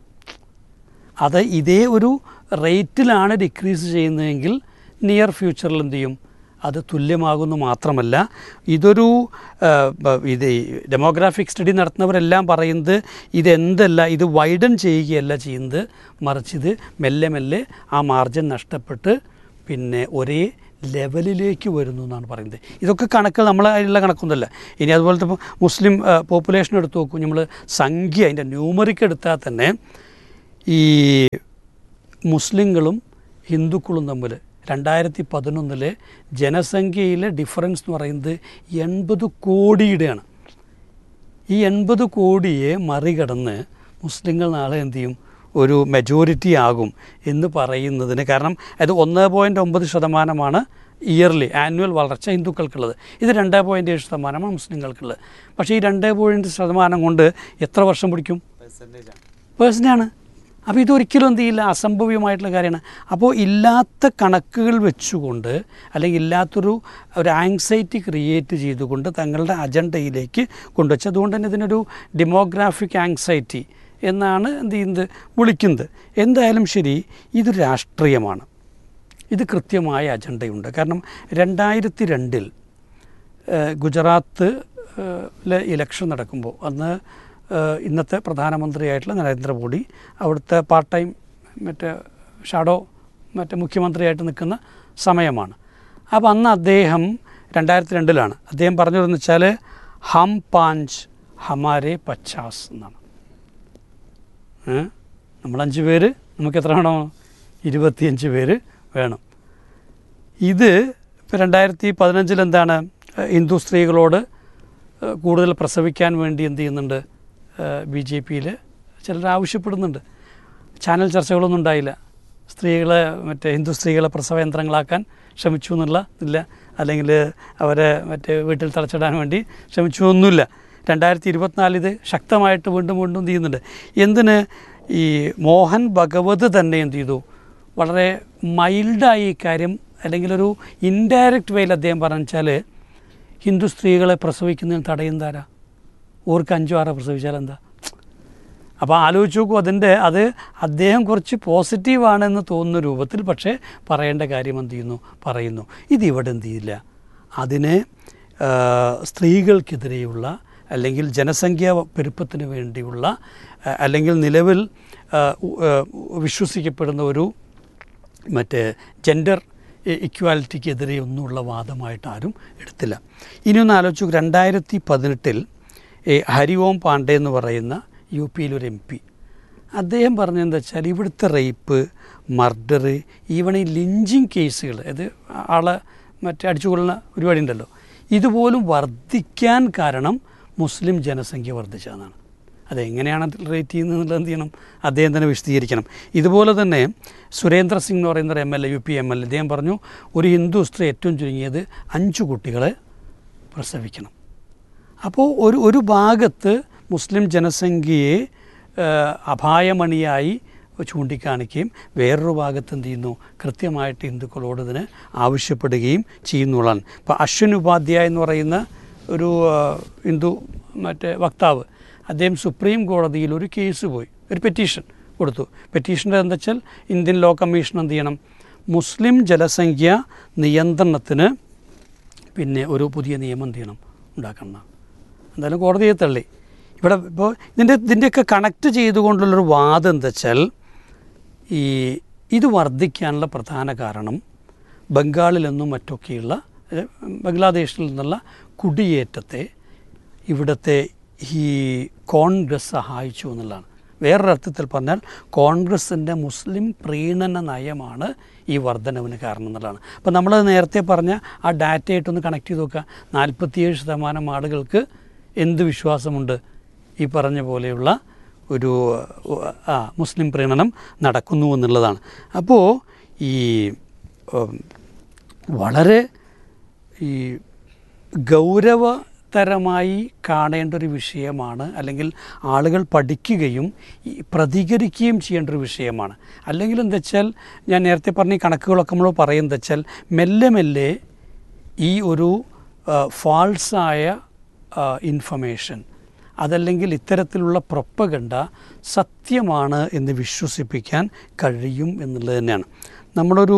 അത് ഇതേ ഒരു റേറ്റിലാണ് ഡിക്രീസ് ചെയ്യുന്നതെങ്കിൽ നിയർ ഫ്യൂച്ചറിൽ എന്ത് ചെയ്യും അത് തുല്യമാകുന്നു മാത്രമല്ല ഇതൊരു ആ, ബ- ഇത് ഡെമോഗ്രാഫിക് സ്റ്റഡി നടത്തുന്നവരെല്ലാം പറയുന്നത് ഇതെന്തല്ല ഇത് വൈഡൻ ചെയ്യുകയല്ല ചെയ്യുന്നത് മറിച്ച് ഇത് മെല്ലെ മെല്ലെ ആ മാർജിൻ നഷ്ടപ്പെട്ട് പിന്നെ ഒരേ ലെവലിലേക്ക് വരുന്നു എന്നാണ് പറയുന്നത് ഇതൊക്കെ കണക്ക് നമ്മളെ അതിലുള്ള കണക്കൊന്നുമല്ല ഇനി അതുപോലത്തെ ഇപ്പോൾ മുസ്ലിം പോപ്പുലേഷൻ എടുത്ത് നോക്കൂ നമ്മൾ സംഖ്യ അതിൻ്റെ ന്യൂമറിക്ക് എടുത്താൽ തന്നെ ഈ മുസ്ലിങ്ങളും ഹിന്ദുക്കളും തമ്മിൽ രണ്ടായിരത്തി പതിനൊന്നിലെ ജനസംഖ്യയിലെ ഡിഫറൻസ് എന്ന് പറയുന്നത് എൺപത് കോടിയുടെയാണ് ഈ എൺപത് കോടിയെ മറികടന്ന് മുസ്ലിങ്ങൾ നാളെ എന്ത് ചെയ്യും ഒരു മെജോറിറ്റി ആകും എന്ന് പറയുന്നതിന് കാരണം അത് ഒന്ന് പോയിൻറ്റ് ഒമ്പത് ശതമാനമാണ് ഇയർലി ആനുവൽ വളർച്ച ഹിന്ദുക്കൾക്കുള്ളത് ഇത് രണ്ട് പോയിൻറ്റ് ഏഴ് ശതമാനമാണ് മുസ്ലിങ്ങൾക്കുള്ളത് പക്ഷേ ഈ രണ്ട് പോയിൻറ്റ് ശതമാനം കൊണ്ട് എത്ര വർഷം പിടിക്കും പേഴ്സൻ്റാണ് അപ്പോൾ ഇതൊരിക്കലും എന്ത് ചെയ്യില്ല അസംഭവ്യമായിട്ടുള്ള കാര്യമാണ് അപ്പോൾ ഇല്ലാത്ത കണക്കുകൾ വെച്ചുകൊണ്ട് അല്ലെങ്കിൽ ഇല്ലാത്തൊരു ഒരു ആങ്സൈറ്റി ക്രിയേറ്റ് ചെയ്തുകൊണ്ട് തങ്ങളുടെ അജണ്ടയിലേക്ക് കൊണ്ടുവച്ച് അതുകൊണ്ട് തന്നെ ഇതിനൊരു ഡെമോഗ്രാഫിക് ആങ്സൈറ്റി എന്നാണ് എന്ത് ചെയ്യുന്നത് വിളിക്കുന്നത് എന്തായാലും ശരി ഇത് രാഷ്ട്രീയമാണ് ഇത് കൃത്യമായ അജണ്ടയുണ്ട് കാരണം രണ്ടായിരത്തി രണ്ടിൽ ഏഹ് ഗുജറാത്ത് ഏഹ് ലെ ഇലക്ഷൻ നടക്കുമ്പോൾ അന്ന് ഏഹ് ഇന്നത്തെ പ്രധാനമന്ത്രിയായിട്ടുള്ള നരേന്ദ്രമോദി അവിടുത്തെ പാർട്ട് ടൈം മറ്റേ ഷാഡോ മറ്റേ മുഖ്യമന്ത്രിയായിട്ട് നിൽക്കുന്ന സമയമാണ് അപ്പോൾ അന്ന് അദ്ദേഹം രണ്ടായിരത്തി രണ്ടിലാണ് അദ്ദേഹം പറഞ്ഞതെന്ന് വെച്ചാൽ ഹം പാഞ്ച് ഹമാരെ പച്ചാസ് എന്നാണ് ഏ? നമ്മളഞ്ച് പേര് നമുക്ക് എത്ര വേണം ഇരുപത്തിയഞ്ച് പേര് വേണം ഇത് ഇപ്പോൾ രണ്ടായിരത്തി പതിനഞ്ചിൽ എന്താണ് ഏഹ് ഹിന്ദു സ്ത്രീകളോട് ഏഹ് കൂടുതൽ പ്രസവിക്കാൻ വേണ്ടി എന്ത് ചെയ്യുന്നുണ്ട് ബി ജെ പിയിൽ ചിലർ ആവശ്യപ്പെടുന്നുണ്ട് ചാനൽ ചർച്ചകളൊന്നും ഉണ്ടായില്ല സ്ത്രീകളെ മറ്റേ ഹിന്ദു സ്ത്രീകളെ പ്രസവ യന്ത്രങ്ങളാക്കാൻ ശ്രമിച്ചു എന്നുള്ള ഇല്ല അല്ലെങ്കിൽ അവരെ മറ്റേ വീട്ടിൽ തളച്ചിടാൻ വേണ്ടി ശ്രമിച്ചു ഒന്നുമില്ല രണ്ടായിരത്തി ഇരുപത്തിനാലിൽ ഇത് ശക്തമായിട്ട് വീണ്ടും വീണ്ടും എന്ത് ചെയ്യുന്നുണ്ട് എന്തിന് ഈ മോഹൻ ഭഗവത് തന്നെ എന്ത് ചെയ്തു വളരെ മൈൽഡായി ഈ കാര്യം അല്ലെങ്കിൽ ഒരു ഇൻഡയറക്റ്റ് വേയിൽ അദ്ദേഹം പറഞ്ഞു വെച്ചാൽ ഹിന്ദു സ്ത്രീകളെ പ്രസവിക്കുന്നതിന് തടയുന്നതാരാ ഓർക്ക് അഞ്ചോ ആറോ പ്രസവിച്ചാൽ എന്താ അപ്പോൾ ആലോചിച്ച് നോക്കൂ അതിൻ്റെ അത് അദ്ദേഹം കുറച്ച് പോസിറ്റീവാണെന്ന് തോന്നുന്ന രൂപത്തിൽ പക്ഷേ പറയേണ്ട കാര്യം എന്ത് ചെയ്യുന്നു പറയുന്നു ഇതിവിടെ എന്ത് ചെയ്യില്ല അതിനെ ആ, സ്ത്രീകൾക്കെതിരെയുള്ള അല്ലെങ്കിൽ ജനസംഖ്യാ പെരുപ്പത്തിന് വേണ്ടിയുള്ള ആ, അല്ലെങ്കിൽ നിലവിൽ ആ, ഉ- ആ, വിശ്വസിക്കപ്പെടുന്ന ഒരു മറ്റേ ജെൻഡർ ഇക്വാലിറ്റിക്കെതിരെ ഒന്നുമുള്ള വാദമായിട്ട് ആരും എടുത്തില്ല ഇനിയൊന്ന് ആലോചിച്ചു രണ്ടായിരത്തി പതിനെട്ടിൽ ഹരി ഓം പാണ്ഡെ എന്ന് പറയുന്ന യു പിയിലൊരു എം പി അദ്ദേഹം പറഞ്ഞതെന്താ വെച്ചാൽ ഇവിടുത്തെ റേപ്പ് മർഡർ ഈവൺ ഈ ലിഞ്ചിങ് കേസുകൾ അത് ആളെ മറ്റേ അടിച്ചുകൊള്ളുന്ന പരിപാടി ഉണ്ടല്ലോ ഇതുപോലും വർദ്ധിക്കാൻ കാരണം മുസ്ലിം ജനസംഖ്യ വർദ്ധിച്ചതെന്നാണ് അതെങ്ങനെയാണ് റേറ്റ് ചെയ്യുന്നത് എന്നുള്ളത് എന്ത് ചെയ്യണം അദ്ദേഹം തന്നെ വിശദീകരിക്കണം ഇതുപോലെ തന്നെ സുരേന്ദ്ര സിംഗ് എന്ന് പറയുന്ന ഒരു M L A U P M L A അദ്ദേഹം പറഞ്ഞു ഒരു ഹിന്ദു സ്ത്രീ ഏറ്റവും ചുരുങ്ങിയത് അഞ്ച് കുട്ടികളെ പ്രസവിക്കണം അപ്പോൾ ഒരു ഒരു ഭാഗത്ത് മുസ്ലിം ജനസംഖ്യയെ ഏഹ്, അപായമണിയായി ചൂണ്ടിക്കാണിക്കുകയും വേറൊരു ഭാഗത്ത് എന്ത് ചെയ്യുന്നു കൃത്യമായിട്ട് ഹിന്ദുക്കളോട് ഇതിന് ആവശ്യപ്പെടുകയും ചെയ്യുന്നുള്ളതാണ് ഇപ്പോൾ അശ്വിൻ ഉപാധ്യായ എന്ന് പറയുന്ന ഒരു ആ, ഹിന്ദു മറ്റേ വക്താവ് അദ്ദേഹം സുപ്രീം കോടതിയിൽ ഒരു കേസ് പോയി ഒരു പെറ്റീഷൻ കൊടുത്തു പെറ്റീഷൻ്റെ എന്താ വെച്ചാൽ ഇന്ത്യൻ ലോ കമ്മീഷൻ എന്ത് ചെയ്യണം മുസ്ലിം ജനസംഖ്യ നിയന്ത്രണത്തിന് പിന്നെ ഒരു പുതിയ നിയമം എന്ത് ചെയ്യണം ഉണ്ടാക്കണം എന്നാണ്. എന്തായാലും കോടതിയെ തള്ളി ഇവിടെ ഇപ്പോൾ ഇതിൻ്റെ ഇതിൻ്റെയൊക്കെ കണക്ട് ചെയ്തുകൊണ്ടുള്ളൊരു വാദം എന്താ വെച്ചാൽ ഈ ഇത് വർദ്ധിക്കാനുള്ള പ്രധാന കാരണം ബംഗാളിൽ നിന്നും മറ്റൊക്കെയുള്ള ഏ, ബംഗ്ലാദേശിൽ നിന്നുള്ള കുടിയേറ്റത്തെ ഇവിടുത്തെ ഈ കോൺഗ്രസ് സഹായിച്ചു എന്നുള്ളതാണ് വേറൊരർത്ഥത്തിൽ പറഞ്ഞാൽ കോൺഗ്രസിൻ്റെ മുസ്ലിം പ്രീണന നയമാണ് ഈ വർധനവിന് കാരണം എന്നുള്ളതാണ് അപ്പോൾ നമ്മൾ നേരത്തെ പറഞ്ഞ ആ ഡാറ്റയായിട്ടൊന്ന് കണക്ട് ചെയ്ത് നോക്കുക നാൽപ്പത്തിയേഴ് ശതമാനം ആളുകൾക്ക് എന്ത് വിശ്വാസമുണ്ട് ഈ പറഞ്ഞ പോലെയുള്ള ഒരു ആ മുസ്ലിം പ്രീണനം നടക്കുന്നു എന്നുള്ളതാണ് അപ്പോൾ ഈ ഉം, വളരെ ഈ ഗൗരവതരമായി കാണേണ്ട ഒരു വിഷയമാണ് അല്ലെങ്കിൽ ആളുകൾ പഠിക്കുകയും ഈ പ്രതികരിക്കുകയും ചെയ്യേണ്ട ഒരു വിഷയമാണ് അല്ലെങ്കിൽ എന്താ വെച്ചാൽ ഞാൻ നേരത്തെ പറഞ്ഞ ഈ കണക്കുകളൊക്കെ നമ്മൾ പറയുന്നത് വെച്ചാൽ മെല്ലെ മെല്ലെ ഈ ഒരു ഫാൾസായ ഇൻഫർമേഷൻ അതല്ലെങ്കിൽ ഇത്തരത്തിലുള്ള പ്രൊപ്പഗണ്ട സത്യമാണ് എന്ന് വിശ്വസിപ്പിക്കാൻ കഴിയും എന്നുള്ളത് തന്നെയാണ് നമ്മളൊരു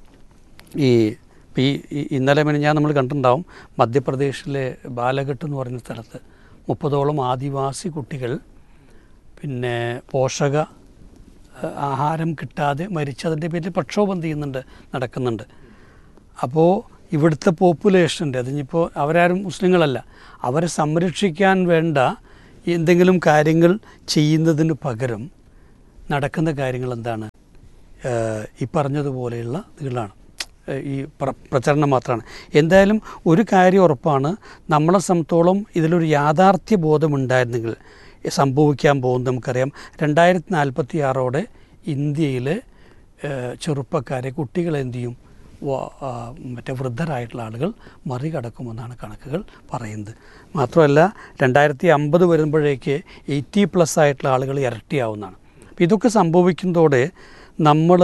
ഈ ഇപ്പം ഈ ഈ ഇന്നലെ ഞാൻ നമ്മൾ കണ്ടിട്ടുണ്ടാവും മധ്യപ്രദേശിലെ ബാലഘട്ട് എന്ന് പറയുന്ന സ്ഥലത്ത് മുപ്പതോളം ആദിവാസി കുട്ടികൾ പിന്നെ പോഷക ഏഹ്, ആഹാരം കിട്ടാതെ മരിച്ചതിൻ്റെ പേരിൽ പ്രക്ഷോഭം ചെയ്യുന്നുണ്ട് നടക്കുന്നുണ്ട് അപ്പോൾ ഇവിടുത്തെ പോപ്പുലേഷൻ്റെ അതിനിപ്പോൾ അവരാരും മുസ്ലിങ്ങളല്ല അവരെ സംരക്ഷിക്കാൻ വേണ്ട എന്തെങ്കിലും കാര്യങ്ങൾ ചെയ്യുന്നതിന് പകരം നടക്കുന്ന കാര്യങ്ങൾ എന്താണ് ഏഹ് ഈ പറഞ്ഞതുപോലെയുള്ള ഇതുകളാണ് ഏഹ് ഈ പ്ര പ്രചരണം മാത്രമാണ് എന്തായാലും ഒരു കാര്യം ഉറപ്പാണ് നമ്മളെ സംബന്ധിച്ചോളം ഇതിലൊരു യാഥാർത്ഥ്യ ബോധമുണ്ടായിരുന്നെങ്കിൽ സംഭവിക്കാൻ പോകുന്നത് നമുക്കറിയാം രണ്ടായിരത്തി നാൽപ്പത്തി ആറോടെ ഇന്ത്യയിലെ ഏഹ് ചെറുപ്പക്കാരെ കുട്ടികളെ എന്ത് ചെയ്യും വ- ആ, മറ്റേ വൃദ്ധരായിട്ടുള്ള ആളുകൾ മറികടക്കുമെന്നാണ് കണക്കുകൾ പറയുന്നത് മാത്രമല്ല രണ്ടായിരത്തി അമ്പത് വരുമ്പോഴേക്ക് എയ്റ്റി പ്ലസ് ആയിട്ടുള്ള ആളുകൾ ഇരട്ടിയാവുന്നതാണ് അപ്പോൾ ഇതൊക്കെ സംഭവിക്കുന്നതോടെ നമ്മൾ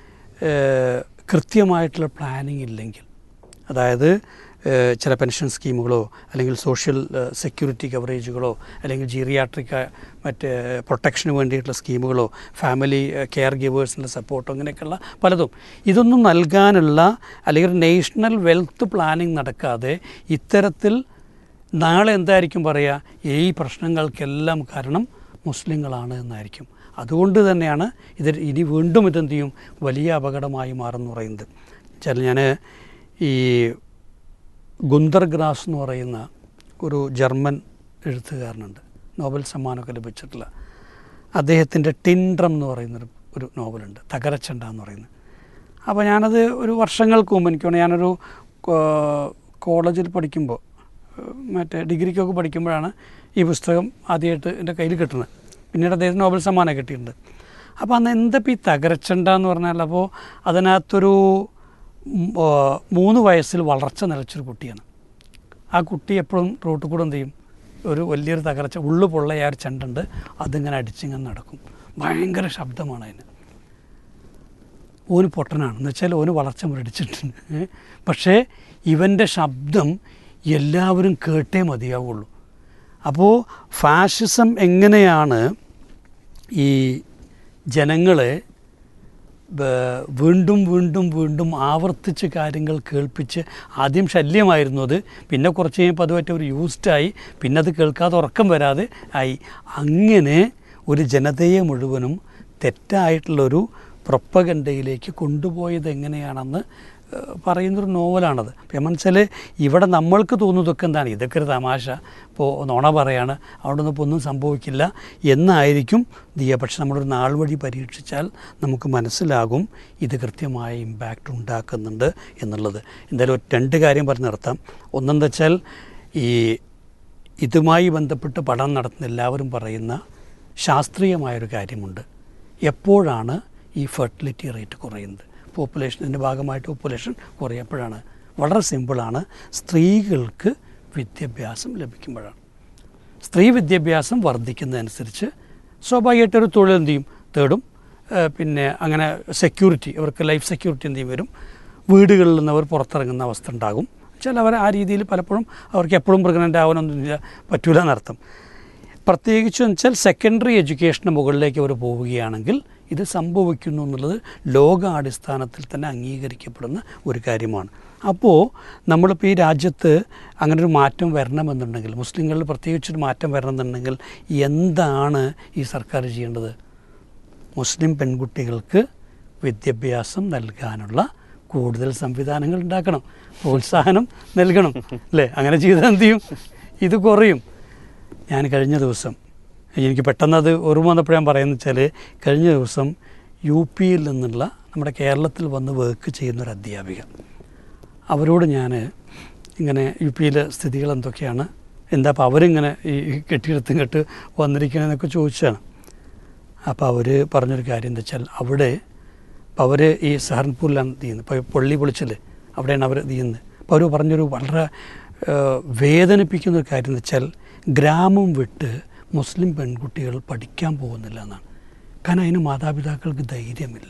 കൃത്യമായിട്ടുള്ള പ്ലാനിങ് ഇല്ലെങ്കിൽ അതായത് ഏഹ്, ചില പെൻഷൻ സ്കീമുകളോ അല്ലെങ്കിൽ സോഷ്യൽ ഏഹ്, സെക്യൂരിറ്റി കവറേജുകളോ അല്ലെങ്കിൽ ജീറിയാട്രിക് മറ്റ് പ്രൊട്ടക്ഷന് വേണ്ടിയിട്ടുള്ള സ്കീമുകളോ ഫാമിലി ഏഹ്, കെയർ ഗിവേഴ്സിൻ്റെ സപ്പോർട്ടോ അങ്ങനെയൊക്കെയുള്ള പലതും ഇതൊന്നും നൽകാനുള്ള അല്ലെങ്കിൽ ഒരു നേഷണൽ വെൽത്ത് പ്ലാനിങ് നടക്കാതെ ഇത്തരത്തിൽ നാളെ എന്തായിരിക്കും പറയുക ഈ പ്രശ്നങ്ങൾക്കെല്ലാം കാരണം മുസ്ലിങ്ങളാണ് എന്നായിരിക്കും അതുകൊണ്ട് തന്നെയാണ് ഇത് ഇനി വീണ്ടും ഇതെന്ത് ചെയ്യും വലിയ അപകടമായി മാറുമെന്ന് പറയുന്നത് ചില ഞാൻ ഈ ഗുന്തർ ഗ്രാസ് എന്ന് പറയുന്ന ഒരു ജർമ്മൻ എഴുത്തുകാരനുണ്ട് നോബൽ സമ്മാനമൊക്കെ ലഭിച്ചിട്ടുള്ള അദ്ദേഹത്തിൻ്റെ ടിൻഡ്രം എന്ന് പറയുന്നൊരു ഒരു നോവലുണ്ട് തകരച്ചണ്ട എന്ന് പറയുന്നത് അപ്പോൾ ഞാനത് ഒരു വർഷങ്ങൾക്ക് മുമ്പ് എനിക്ക് തോന്നുന്നു ഞാനൊരു കോ- കോളേജിൽ പഠിക്കുമ്പോൾ ഏഹ് മറ്റേ ഡിഗ്രിക്കൊക്കെ പഠിക്കുമ്പോഴാണ് ഈ പുസ്തകം ആദ്യമായിട്ട് എൻ്റെ കയ്യിൽ കിട്ടുന്നത് പിന്നീട് അദ്ദേഹത്തിന് നോബൽ സമ്മാനം കിട്ടിയിട്ടുണ്ട് അപ്പോൾ അന്ന് എന്തപ്പോൾ ഈ തകരച്ചണ്ട എന്ന് പറഞ്ഞാൽ അപ്പോൾ അതിനകത്തൊരു ഉം, ആ, മൂന്ന് വയസ്സിൽ വളർച്ച നിലച്ചൊരു കുട്ടിയാണ് ആ കുട്ടി എപ്പോഴും റോട്ടിൽ കൂടെ എന്ത് ചെയ്യും ഒരു വലിയൊരു തകർച്ച ഉള്ളു പൊള്ളയായ ഒരു ചെണ്ടുണ്ട് അതിങ്ങനെ അടിച്ചിങ്ങനെ നടക്കും ഭയങ്കര ശബ്ദമാണ് അതിന് ഓന് പൊട്ടനാണ് എന്ന് വെച്ചാൽ ഓന് വളർച്ച മുരടിച്ചിട്ടുണ്ട് ഏ? പക്ഷേ ഇവൻ്റെ ശബ്ദം എല്ലാവരും കേട്ടേ മതിയാവുള്ളൂ അപ്പോൾ ഫാഷിസം എങ്ങനെയാണ് ഈ ജനങ്ങളെ ബ- വീണ്ടും വീണ്ടും വീണ്ടും ആവർത്തിച്ച് കാര്യങ്ങൾ കേൾപ്പിച്ച് ആദ്യം ശല്യമായിരുന്നു അത് പിന്നെ കുറച്ച് കഴിയുമ്പോൾ അതുമായിട്ട് ഒരു യൂസ്ഡായി പിന്നെ അത് കേൾക്കാതെ ഉറക്കം വരാതെ ആയി അങ്ങനെ ഒരു ജനതയെ മുഴുവനും തെറ്റായിട്ടുള്ളൊരു പ്രൊപ്പഗൻഡയിലേക്ക് കൊണ്ടുപോയത് എങ്ങനെയാണെന്ന് ഏഹ്, പറയുന്നൊരു നോവലാണത് അപ്പം മനസ്സിൽ ഇവിടെ നമ്മൾക്ക് തോന്നുന്നതൊക്കെ എന്താണ് ഇതൊക്കെ ഒരു തമാശ ഇപ്പോൾ നോണ പറയാണ് അവിടെ ഒന്നും ഇപ്പോൾ ഒന്നും സംഭവിക്കില്ല എന്നായിരിക്കും ദിയ പക്ഷെ നമ്മളൊരു നാൾ വഴി പരീക്ഷിച്ചാൽ നമുക്ക് മനസ്സിലാകും ഇത് കൃത്യമായ ഇമ്പാക്റ്റ് ഉണ്ടാക്കുന്നുണ്ട് എന്നുള്ളത് എന്തായാലും ഒരു രണ്ട് കാര്യം പറഞ്ഞ് നിർത്താം ഒന്നെന്താ വെച്ചാൽ ഈ ഇതുമായി ബന്ധപ്പെട്ട് പഠനം നടത്തുന്ന എല്ലാവരും പറയുന്ന ശാസ്ത്രീയമായൊരു കാര്യമുണ്ട് എപ്പോഴാണ് ഈ ഫെർട്ടിലിറ്റി റേറ്റ് കുറയുന്നത് പോപ്പുലേഷൻ്റെ ഭാഗമായിട്ട് പോപ്പുലേഷൻ കുറയപ്പോഴാണ് വളരെ സിമ്പിളാണ് സ്ത്രീകൾക്ക് വിദ്യാഭ്യാസം ലഭിക്കുമ്പോഴാണ് സ്ത്രീ വിദ്യാഭ്യാസം വർദ്ധിക്കുന്നതനുസരിച്ച് സ്വാഭാവികമായിട്ട് ഒരു തൊഴിൽ എന്ത് ചെയ്യും തേടും ഏഹ് പിന്നെ അങ്ങനെ സെക്യൂരിറ്റി അവർക്ക് ലൈഫ് സെക്യൂരിറ്റി എന്ത് ചെയ്യും വരും വീടുകളിൽ നിന്ന് അവർ പുറത്തിറങ്ങുന്ന അവസ്ഥ ഉണ്ടാകും വെച്ചാൽ അവർ ആ രീതിയിൽ പലപ്പോഴും അവർക്ക് എപ്പോഴും പ്രഗ്നൻ്റ് ആവാനൊന്നും ഇല്ല പറ്റൂല എന്നർത്ഥം പ്രത്യേകിച്ച് വെച്ചാൽ സെക്കൻഡറി എഡ്യൂക്കേഷന് മുകളിലേക്ക് അവർ പോവുകയാണെങ്കിൽ ഇത് സംഭവിക്കുന്നു എന്നുള്ളത് ലോകാടിസ്ഥാനത്തിൽ തന്നെ അംഗീകരിക്കപ്പെടുന്ന ഒരു കാര്യമാണ് അപ്പോൾ നമ്മളിപ്പോൾ ഈ രാജ്യത്ത് അങ്ങനെ ഒരു മാറ്റം വരണമെന്നുണ്ടെങ്കിൽ മുസ്ലിങ്ങളിൽ പ്രത്യേകിച്ചൊരു മാറ്റം വരണമെന്നുണ്ടെങ്കിൽ എന്താണ് ഈ സർക്കാർ ചെയ്യേണ്ടത് മുസ്ലിം പെൺകുട്ടികൾക്ക് വിദ്യാഭ്യാസം നൽകാനുള്ള കൂടുതൽ സംവിധാനങ്ങൾ ഉണ്ടാക്കണം പ്രോത്സാഹനം നൽകണം അല്ലേ അങ്ങനെ ചെയ്താൽ എന്ത് ചെയ്യും ഇത് കുറയും ഞാൻ കഴിഞ്ഞ ദിവസം എനിക്ക് പെട്ടെന്ന് അത് ഓർമ്മ വന്നപ്പോൾ ഞാൻ പറയുന്നത് വെച്ചാൽ കഴിഞ്ഞ ദിവസം യു പിയിൽ നിന്നുള്ള നമ്മുടെ കേരളത്തിൽ വന്ന് വർക്ക് ചെയ്യുന്ന ഒരു അധ്യാപിക അവരോട് ഞാൻ ഇങ്ങനെ യു പിയിലെ സ്ഥിതികൾ എന്തൊക്കെയാണ് എന്താ അപ്പോൾ അവരിങ്ങനെ ഈ കെട്ടിയെടുത്തും കെട്ട് വന്നിരിക്കണമെന്നൊക്കെ ചോദിച്ചാണ് അപ്പോൾ അവർ പറഞ്ഞൊരു കാര്യം എന്താ വെച്ചാൽ അവിടെ അവർ ഈ സഹർപൂരിലാണ് ചെയ്യുന്നത് ഇപ്പോൾ പള്ളി പൊളിച്ചല് അവിടെയാണ് അവർ ചെയ്യുന്നത് അപ്പോൾ അവർ പറഞ്ഞൊരു വളരെ ഏഹ്, വേദനിപ്പിക്കുന്ന ഒരു കാര്യം എന്ന് വെച്ചാൽ ഗ്രാമം വിട്ട് മുസ്ലിം പെൺകുട്ടികൾ പഠിക്കാൻ പോകുന്നില്ല എന്നാണ് കാരണം അതിന് മാതാപിതാക്കൾക്ക് ധൈര്യമില്ല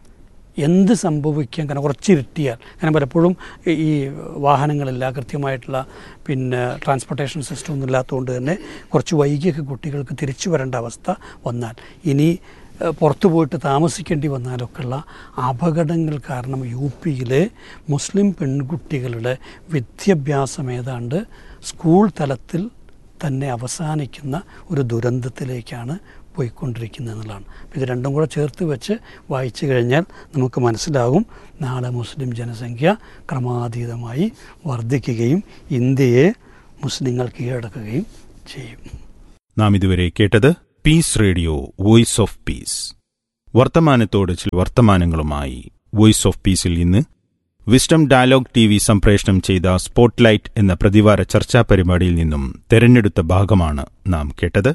എന്ത് സംഭവിക്കാം കാരണം കുറച്ച് ഇരുട്ടിയാൽ കാരണം പലപ്പോഴും ഈ- ഈ വാഹനങ്ങളില്ല കൃത്യമായിട്ടുള്ള പിന്നെ ട്രാൻസ്പോർട്ടേഷൻ സിസ്റ്റം ഒന്നും ഇല്ലാത്തതുകൊണ്ട് തന്നെ കുറച്ച് വൈകിയൊക്കെ കുട്ടികൾക്ക് തിരിച്ചു വരേണ്ട അവസ്ഥ വന്നാൽ ഇനി ഏഹ്, പുറത്തു പോയിട്ട് താമസിക്കേണ്ടി വന്നാലൊക്കെയുള്ള അപകടങ്ങൾ കാരണം യു പിയിലെ മുസ്ലിം പെൺകുട്ടികളുടെ വിദ്യാഭ്യാസം ഏതാണ്ട് സ്കൂൾ തലത്തിൽ തന്നെ അവസാനിക്കുന്ന ഒരു ദുരന്തത്തിലേക്കാണ് പോയിക്കൊണ്ടിരിക്കുന്നത് എന്നുള്ളതാണ് അപ്പോൾ ഇത് രണ്ടും കൂടെ ചേർത്ത് വെച്ച് വായിച്ചു കഴിഞ്ഞാൽ നമുക്ക് മനസ്സിലാകും നാളെ മുസ്ലിം ജനസംഖ്യ ക്രമാതീതമായി വർദ്ധിക്കുകയും ഇന്ത്യയെ മുസ്ലിങ്ങൾ കീഴടക്കുകയും ചെയ്യും നാം ഇതുവരെ കേട്ടത് peace radio voice of peace വർത്തമാനത്തോട് ചില വർത്തമാനങ്ങളുമായി വോയിസ് ഓഫ് പീസിൽ ഇന്ന് വിസ്ഡം ഡയലോഗ് ടി വി സംപ്രേഷണം ചെയ്ത സ്പോട്ട്ലൈറ്റ് എന്ന പ്രതിവാര ചർച്ചാ പരിപാടിയിൽ നിന്നും തെരഞ്ഞെടുത്ത ഭാഗമാണ് നാം കേട്ടത്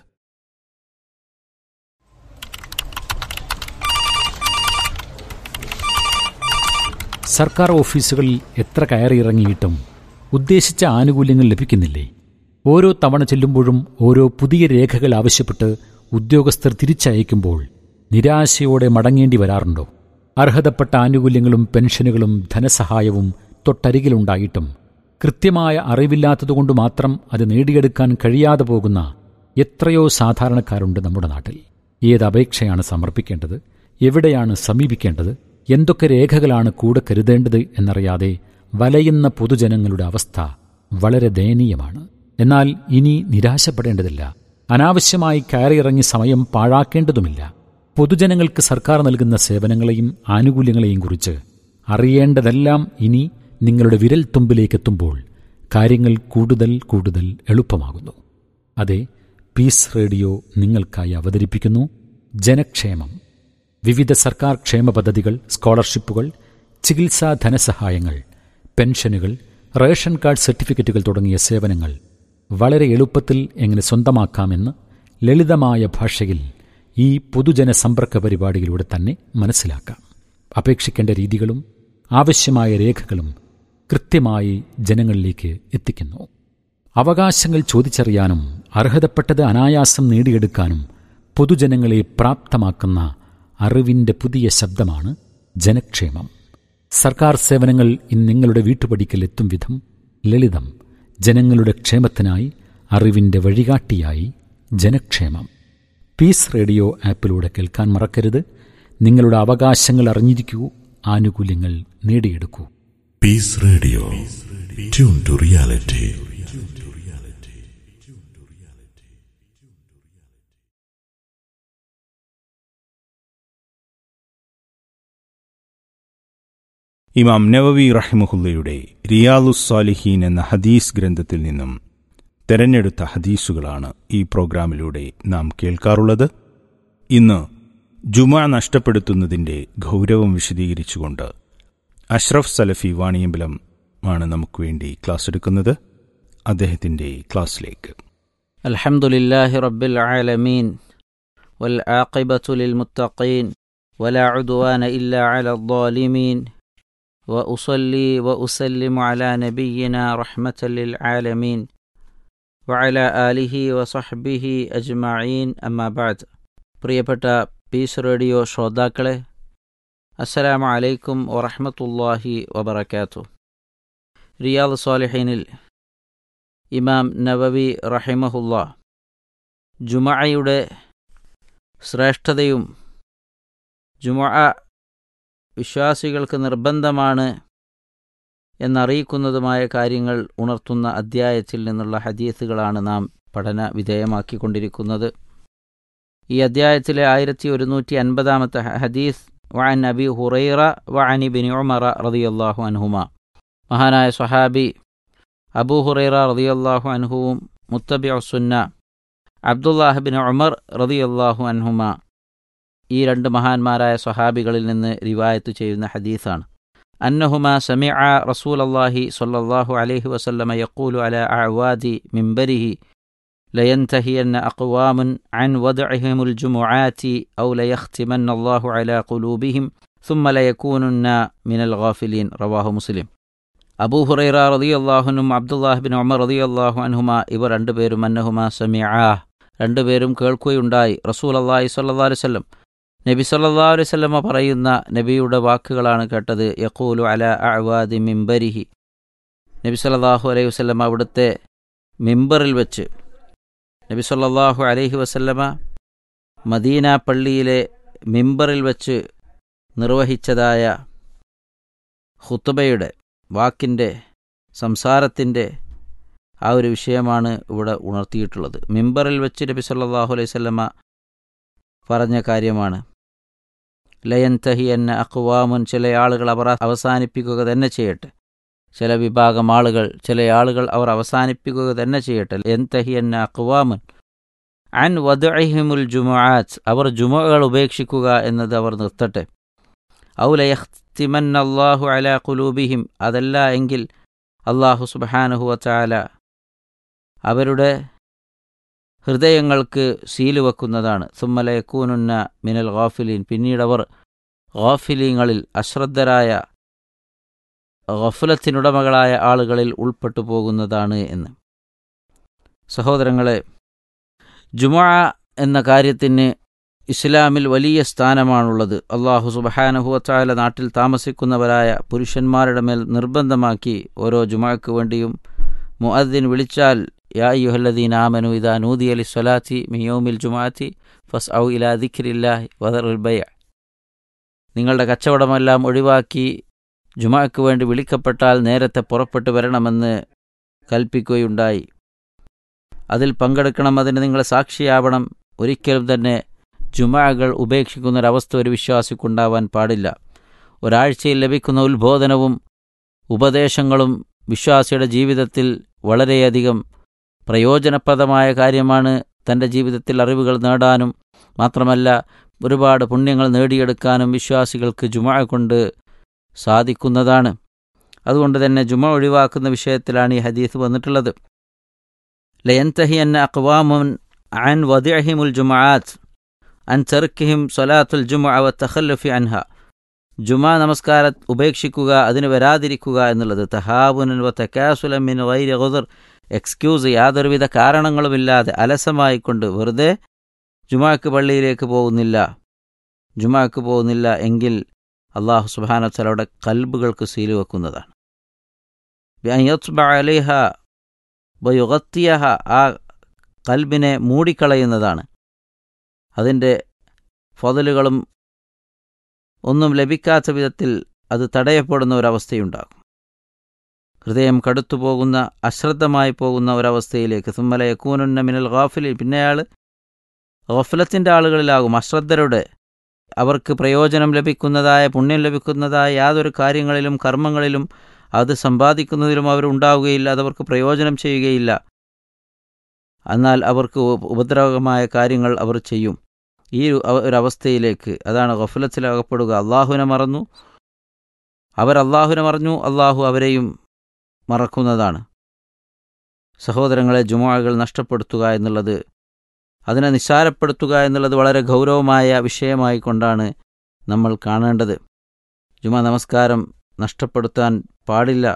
സർക്കാർ ഓഫീസുകളിൽ എത്ര കയറിയിറങ്ങിയിട്ടും ഉദ്ദേശിച്ച ആനുകൂല്യങ്ങൾ ലഭിക്കുന്നില്ലേ ഓരോ തവണ ചെല്ലുമ്പോഴും ഓരോ പുതിയ രേഖകൾ ആവശ്യപ്പെട്ട് ഉദ്യോഗസ്ഥർ തിരിച്ചയക്കുമ്പോൾ നിരാശയോടെ മടങ്ങേണ്ടി വരാറുണ്ടോ അർഹതപ്പെട്ട ആനുകൂല്യങ്ങളും പെൻഷനുകളും ധനസഹായവും തൊട്ടരികിലുണ്ടായിട്ടും കൃത്യമായ അറിവില്ലാത്തതുകൊണ്ട് മാത്രം അത് നേടിയെടുക്കാൻ കഴിയാതെ പോകുന്ന എത്രയോ സാധാരണക്കാരുണ്ട് നമ്മുടെ നാട്ടിൽ ഏത് അപേക്ഷയാണ് സമർപ്പിക്കേണ്ടത് എവിടെയാണ് സമീപിക്കേണ്ടത് എന്തൊക്കെ രേഖകളാണ് കൂടെ കരുതേണ്ടത് എന്നറിയാതെ വലയുന്ന പൊതുജനങ്ങളുടെ അവസ്ഥ വളരെ ദയനീയമാണ് എന്നാൽ ഇനി നിരാശപ്പെടേണ്ടതില്ല അനാവശ്യമായി കയറിയിറങ്ങി സമയം പാഴാക്കേണ്ടതുമില്ല പൊതുജനങ്ങൾക്ക് സർക്കാർ നൽകുന്ന സേവനങ്ങളെയും ആനുകൂല്യങ്ങളെയും കുറിച്ച് അറിയേണ്ടതെല്ലാം ഇനി നിങ്ങളുടെ വിരൽ തുമ്പിലേക്കെത്തുമ്പോൾ കാര്യങ്ങൾ കൂടുതൽ കൂടുതൽ എളുപ്പമാകുന്നു അതെ പീസ് റേഡിയോ നിങ്ങൾക്കായി അവതരിപ്പിക്കുന്നു ജനക്ഷേമം വിവിധ സർക്കാർ ക്ഷേമ പദ്ധതികൾ സ്കോളർഷിപ്പുകൾ ചികിത്സാ ധനസഹായങ്ങൾ പെൻഷനുകൾ റേഷൻ കാർഡ് സർട്ടിഫിക്കറ്റുകൾ തുടങ്ങിയ സേവനങ്ങൾ വളരെ എളുപ്പത്തിൽ എങ്ങനെ സ്വന്തമാക്കാമെന്ന് ലളിതമായ ഭാഷയിൽ ഈ പൊതുജന സമ്പർക്ക പരിപാടിയിലൂടെ തന്നെ മനസ്സിലാക്കാം അപേക്ഷിക്കേണ്ട രീതികളും ആവശ്യമായ രേഖകളും കൃത്യമായി ജനങ്ങളിലേക്ക് എത്തിക്കുന്നു അവകാശങ്ങൾ ചോദിച്ചറിയാനും അർഹതപ്പെട്ടത് അനായാസം നേടിയെടുക്കാനും പൊതുജനങ്ങളെ പ്രാപ്തമാക്കുന്ന അറിവിന്റെ പുതിയ ശബ്ദമാണ് ജനക്ഷേമം സർക്കാർ സേവനങ്ങൾ ഇന്ന് നിങ്ങളുടെ വീട്ടുപടിക്കൽ എത്തും വിധം ലളിതം ജനങ്ങളുടെ ക്ഷേമത്തിനായി അറിവിന്റെ വഴികാട്ടിയായി ജനക്ഷേമം പീസ് റേഡിയോ ആപ്പിലൂടെ കേൾക്കാൻ മറക്കരുത് നിങ്ങളുടെ അവകാശങ്ങൾ അറിഞ്ഞിരിക്കൂ ആനുകൂല്യങ്ങൾ നേടിയെടുക്കൂ Peace Radio. Tune to reality. ഇമാം നവവി റഹിമുഹുല്ലയുടെ റിയാലുസ്സാലിഹീൻ എന്ന ഹദീസ് ഗ്രന്ഥത്തിൽ നിന്നും തെരഞ്ഞെടുത്ത ഹദീസുകളാണ് ഈ പ്രോഗ്രാമിലൂടെ നാം കേൾക്കാറുള്ളത് ഇന്ന് ജുമ നഷ്ടപ്പെടുത്തുന്നതിൻ്റെ ഗൗരവം വിശദീകരിച്ചുകൊണ്ട് അഷ്റഫ് സലഫി വാണിയമ്പലം ആണ് നമുക്ക് വേണ്ടി ക്ലാസ് എടുക്കുന്നത് അദ്ദേഹത്തിൻ്റെ ക്ലാസ്സിലേക്ക് الحمد لله رب العالمين والعاقبة للمتقين ولا عدوان إلا على الظالمين وأصلي وأسلم على نبينا رحمة للعالمين وعلى آله وصحبه أجمعين أما بعد പ്രിയപ്പെട്ട പീസ് റേഡിയോ ശ്രോതാക്കളെ അസ്സലാമു അലൈക്കും വറഹ്മത്തുള്ളാഹി വബറകാതുഹു റിയാദ് സ്വാലിഹീനിൽ ഇമാം നവവി റഹിമഹുല്ല ജുമഅയുടെ ശ്രേഷ്ഠതയും ജുമഅ വിശ്വാസികൾക്ക് നിർബന്ധമാണ് എന്നറിയിക്കുന്നതുമായ കാര്യങ്ങൾ ഉണർത്തുന്ന അദ്ധ്യായത്തിൽ നിന്നുള്ള ഹദീസുകളാണ് നാം പഠന വിധേയമാക്കിക്കൊണ്ടിരിക്കുന്നത് ഈ അദ്ധ്യായത്തിലെ ആയിരത്തി ഒരുന്നൂറ്റി അൻപതാമത്തെ ഹദീസ് വഅൻ അബി ഹുറൈറ വഅനി ബിൻ ഉമറ റളിയല്ലാഹു അൻഹുമ മഹാനായ സ്വഹാബി അബൂ ഹുറൈറ റളിയല്ലാഹു അൻഹുവും മുത്തബിഉ സുന്ന അബ്ദുല്ലാഹ് ബിൻ ഉമർ റളിയല്ലാഹു അൻഹുമ ഈ രണ്ട് മഹാന്മാരായ സ്വഹാബികളിൽ നിന്ന് റിവായത്ത് ചെയ്യുന്ന ഹദീസാണ് അന്നഹുമ സമിഅ റസൂലല്ലാഹി സ്വല്ലല്ലാഹു അലൈഹി വസല്ലമ യഖൂലു അല അഅവാദി മിൻബരിഹി لينتهين أقوام عن وضعهم الجمعات أو ليختمن الله على قلوبهم ثم ليكونن من الغافلين رواه مسلم അബൂ ഹുറൈറ റളിയല്ലാഹുനും അബ്ദുല്ലാഹ് ബിൻ ഉമർ റളിയല്ലാഹു അൻഹുമ ഇവർ രണ്ടുപേരും അന്നഹുമ സമിഅ രണ്ടുപേരും കേൾക്കുകയുണ്ടായി റസൂൽ അള്ളാഹി സ്വല്ലല്ലാഹു അലൈഹി വസല്ലം നബി സല്ലല്ലാഹു അലൈഹി വസല്ലമ പറയുന്ന നബിയുടെ വാക്കുകളാണ് കേട്ടത് യഖൂലു അല അഅവാദി മിംബരിഹി നബി സല്ലല്ലാഹു അലൈഹി വസല്ലമ അവിടുത്തെ മിമ്പറിൽ വെച്ച് നബി സല്ലല്ലാഹു അലൈഹി വസല്ലമ മദീന പള്ളിയിലെ മിമ്പറിൽ വെച്ച് നിർവഹിച്ചതായ ഖുത്തുബയുടെ വാക്കിൻ്റെ സംസാരത്തിൻ്റെ ആ ഒരു വിഷയമാണ് ഇവിടെ ഉണർത്തിയിട്ടുള്ളത് മിമ്പറിൽ വെച്ച് നബി സല്ലല്ലാഹു അലൈഹി വസല്ലമ പറഞ്ഞ കാര്യമാണ് ലയൻ തഹി എന്ന അക്വാമുൻ ചില ആളുകൾ അവർ അവസാനിപ്പിക്കുക തന്നെ ചെയ്യട്ടെ ചില വിഭാഗം ആളുകൾ ചില ആളുകൾ അവർ അവസാനിപ്പിക്കുക തന്നെ ചെയ്യട്ടെ എൻ തഹി എന്ന അക്വാമുൻ അൻ വദ്ഹിമുൽ ജുമുആത്ത് അവർ ജുമുഅകൾ ഉപേക്ഷിക്കുക എന്നത് അവർ നിർത്തട്ടെ ഔലയഖ്തിമൻ അള്ളാഹു അല കുലൂബിഹിം അതല്ല എങ്കിൽ അള്ളാഹു സുബഹാനഹുവ ചാല അവരുടെ ഹൃദയങ്ങൾക്ക് സീല് വെക്കുന്നതാണ് സുമ്മലയക്കൂനുന്ന മിനൽ ഗാഫിലീൻ പിന്നീടവർ ഗാഫിലീങ്ങളിൽ അശ്രദ്ധരായ ഗഫലത്തിനുടമകളായ ആളുകളിൽ ഉൾപ്പെട്ടു പോകുന്നതാണ് എന്ന് സഹോദരങ്ങളെ ജുമാ എന്ന കാര്യത്തിന് ഇസ്ലാമിൽ വലിയ സ്ഥാനമാണുള്ളത് അള്ളാഹു സുബഹാനഹുവച്ചായ നാട്ടിൽ താമസിക്കുന്നവരായ പുരുഷന്മാരുടെ മേൽ നിർബന്ധമാക്കി ഓരോ ജുമാക്ക് വേണ്ടിയും മുഅദ്ദിൻ വിളിച്ചാൽ യാ യുഹല്ലദീൻ ആമനു ഇദാ നൂദി അലി സ്വലാത്തി മിയോമിൽ ജുമാത്തി ഫസ് ഔ ഇലാ ദിഖിരില്ലാഹി വദറുൽ ബയ നിങ്ങളുടെ കച്ചവടമെല്ലാം ഒഴിവാക്കി ജുമാക്ക് വേണ്ടി വിളിക്കപ്പെട്ടാൽ നേരത്തെ പുറപ്പെട്ടു വരണമെന്ന് കൽപ്പിക്കുകയുണ്ടായി അതിൽ പങ്കെടുക്കണം അതിന് നിങ്ങൾ സാക്ഷിയാവണം ഒരിക്കലും തന്നെ ജുമാകൾ ഉപേക്ഷിക്കുന്നൊരവസ്ഥ ഒരു വിശ്വാസിക്കുണ്ടാവാൻ പാടില്ല ഒരാഴ്ചയിൽ ലഭിക്കുന്ന ഉത്ബോധനവും ഉപദേശങ്ങളും വിശ്വാസിയുടെ ജീവിതത്തിൽ വളരെയധികം പ്രയോജനപ്രദമായ കാര്യമാണ് തൻ്റെ ജീവിതത്തിൽ അറിവുകൾ നേടാനും മാത്രമല്ല ഒരുപാട് പുണ്യങ്ങൾ നേടിയെടുക്കാനും വിശ്വാസികൾക്ക് ജുമാ കൊണ്ട് സാധിക്കുന്നതാണ് അതുകൊണ്ട് തന്നെ ജുമ ഒഴിവാക്കുന്ന വിഷയത്തിലാണ് ഈ ഹദീസ് വന്നിട്ടുള്ളത് ലയൻതഹി അന്ന അക്വാമുൻ അൻ വദിഅഹിമുൽ ജുമാഅത്ത് അൻ ചെറുക്കിഹിം സൊലാത്തുൽ ജുമ അവ തഖല്ലുഫി അൻഹ ജുമാ നമസ്കാരം ഉപേക്ഷിക്കുക അതിന് വരാതിരിക്കുക എന്നുള്ളത് തഹാബുനൻ വ തക്കാസുലമിൻ വൈര ഗുദർ എക്സ്ക്യൂസ് യാതൊരുവിധ കാരണങ്ങളുമില്ലാതെ അലസമായിക്കൊണ്ട് വെറുതെ ജുമാക്ക് പള്ളിയിലേക്ക് പോകുന്നില്ല ജുമാക്ക് പോകുന്നില്ല എങ്കിൽ അള്ളാഹു സുബാനത്തലയുടെ കൽബുകൾക്ക് സീല് വെക്കുന്നതാണ് അലിഹ ബയുഗത്തിയഹ ആ കൽബിനെ മൂടിക്കളയുന്നതാണ് അതിൻ്റെ ഫതലുകളും ഒന്നും ലഭിക്കാത്ത വിധത്തിൽ അത് തടയപ്പെടുന്ന ഒരവസ്ഥയുണ്ടാകും ഹൃദയം കടുത്തുപോകുന്ന അശ്രദ്ധമായി പോകുന്ന ഒരവസ്ഥയിലേക്ക് സുമ്മല യക്കൂനുന്ന മിനൽ ഗാഫിലിൽ പിന്നെ അയാൾ ഗഫലത്തിൻ്റെ ആളുകളിലാകും അശ്രദ്ധരുടെ അവർക്ക് പ്രയോജനം ലഭിക്കുന്നതായ പുണ്യം ലഭിക്കുന്നതായ യാതൊരു കാര്യങ്ങളിലും കർമ്മങ്ങളിലും അത് സമ്പാദിക്കുന്നതിലും അവർ ഉണ്ടാവുകയില്ല അതവർക്ക് പ്രയോജനം ചെയ്യുകയില്ല എന്നാൽ അവർക്ക് ഉപ- ഉപദ്രവകമായ കാര്യങ്ങൾ അവർ ചെയ്യും ഈ ഒരു അവ- ഒരവസ്ഥയിലേക്ക് അതാണ് ഗഫലത്തിലകപ്പെടുക അള്ളാഹുവിനെ മറന്നു അവർ അള്ളാഹുവിനെ മറഞ്ഞു അള്ളാഹു അവരെയും മറക്കുന്നതാണ് സഹോദരങ്ങളെ ജുമാകൾ നഷ്ടപ്പെടുത്തുക എന്നുള്ളത് അതിനെ നിസ്സാരപ്പെടുത്തുക എന്നുള്ളത് വളരെ ഗൗരവമായ വിഷയമായി കൊണ്ടാണ് നമ്മൾ കാണേണ്ടത് ജുമാ നമസ്കാരം നഷ്ടപ്പെടുത്താൻ പാടില്ല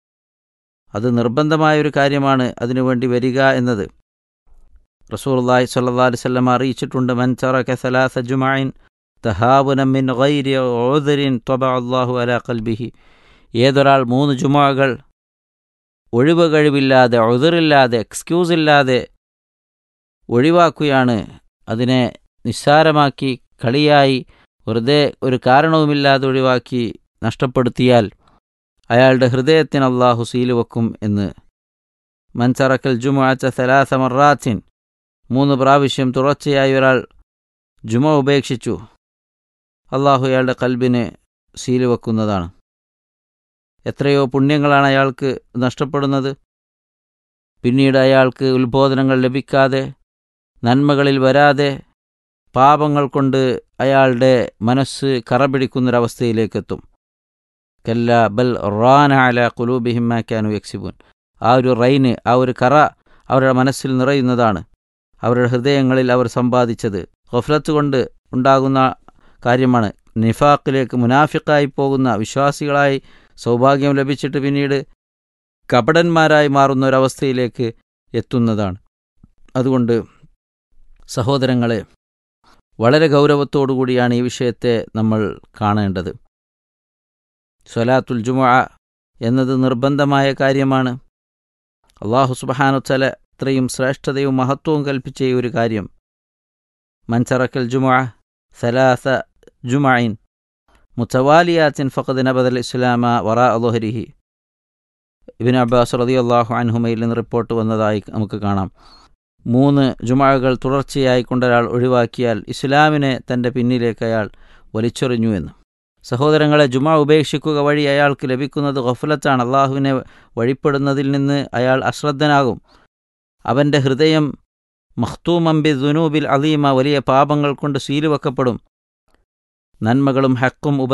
അത് നിർബന്ധമായ ഒരു കാര്യമാണ് അതിനുവേണ്ടി വരിക എന്നത് റസൂലുള്ളാഹി സ്വല്ലല്ലാഹി അലൈഹി വസല്ലം അറിയിച്ചിട്ടുണ്ട് മൻ തറക സലാസ ജുമഅൻ തഹാവുന മിൻ ഗൈരി ഉദ്രിൻ ത്വബഅ അല്ലാഹു അലാ ഖൽബിഹി ഏതൊരാൾ മൂന്ന് ജുമുഅകൾ ഒഴിവ് കഴിവില്ലാതെ ഉദറില്ലാതെ എക്സ്ക്യൂസ് ഇല്ലാതെ ഒഴിവാക്കുകയാണ് അതിനെ നിസ്സാരമാക്കി കളിയായി വെറുതെ ഒരു കാരണവുമില്ലാതെ ഒഴിവാക്കി നഷ്ടപ്പെടുത്തിയാൽ അയാളുടെ ഹൃദയത്തിന് അള്ളാഹു സീല് വെക്കും എന്ന് മൻസറക്കൽ ജുമുഅച്ച സലാസ മറാത്തിൻ മൂന്ന് പ്രാവശ്യം തുടർച്ചയായി ഒരാൾ ജുമ ഉപേക്ഷിച്ചു അള്ളാഹു അയാളുടെ കൽബിന് സീല് വെക്കുന്നതാണ് എത്രയോ പുണ്യങ്ങളാണ് അയാൾക്ക് നഷ്ടപ്പെടുന്നത് പിന്നീട് അയാൾക്ക് ഉത്ബോധനങ്ങൾ ലഭിക്കാതെ നന്മകളിൽ വരാതെ പാപങ്ങൾ കൊണ്ട് അയാളുടെ മനസ്സ് കറ പിടിക്കുന്നൊരവസ്ഥയിലേക്കെത്തും കല്ല ബൽ റാന അല കുലൂബിഹിമാക്കാനു യക്സിബുൻ ആ ഒരു റൈന് ആ ഒരു കറ അവരുടെ മനസ്സിൽ നിറയുന്നതാണ് അവരുടെ ഹൃദയങ്ങളിൽ അവർ സമ്പാദിച്ചത് ഗഫലത്ത് കൊണ്ട് ഉണ്ടാകുന്ന കാര്യമാണ് നിഫാഖിലേക്ക് മുനാഫിക്കായി പോകുന്ന വിശ്വാസികളായി സൗഭാഗ്യം ലഭിച്ചിട്ട് പിന്നീട് കപടന്മാരായി മാറുന്ന ഒരവസ്ഥയിലേക്ക് എത്തുന്നതാണ് അതുകൊണ്ട് സഹോദരങ്ങളെ വളരെ ഗൗരവത്തോടുകൂടിയാണ് ഈ വിഷയത്തെ നമ്മൾ കാണേണ്ടത് സ്വലാത്തുൽ ജുമുഅ എന്നത് നിർബന്ധമായ കാര്യമാണ് അള്ളാഹു സുബഹാനുത്തല ഇത്രയും ശ്രേഷ്ഠതയും മഹത്വവും കൽപ്പിച്ച ഈ ഒരു കാര്യം മൻസറക്കൽ ജുമുഅ സലാസ ജുമൈൻ മുത്തവാലിയാത്തിൻ ഫഖദ് നബദൽ ഇസ്ലാമ വറ അലോഹരിഹി ഇബിൻ അബ്ബാസ് റതി അള്ളാഹു അൻഹുമയിൽ നിന്ന് റിപ്പോർട്ട് വന്നതായി നമുക്ക് കാണാം മൂന്ന് ജുമാകൾ തുടർച്ചയായി കൊണ്ടൊരാൾ ഒഴിവാക്കിയാൽ ഇസ്ലാമിനെ തൻ്റെ പിന്നിലേക്ക് അയാൾ വലിച്ചെറിഞ്ഞു എന്ന് സഹോദരങ്ങളെ ജുമാ ഉപേക്ഷിക്കുക വഴി അയാൾക്ക് ലഭിക്കുന്നത് ഗഫലത്താണ് അള്ളാഹുവിനെ വഴിപ്പെടുന്നതിൽ നിന്ന് അയാൾ അശ്രദ്ധനാകും അവൻ്റെ ഹൃദയം മഖ്തൂമംബി ദുനൂബിൽ അലീമ വലിയ പാപങ്ങൾ കൊണ്ട് സീലുവെക്കപ്പെടും നന്മകളും ഹക്കും ഉപ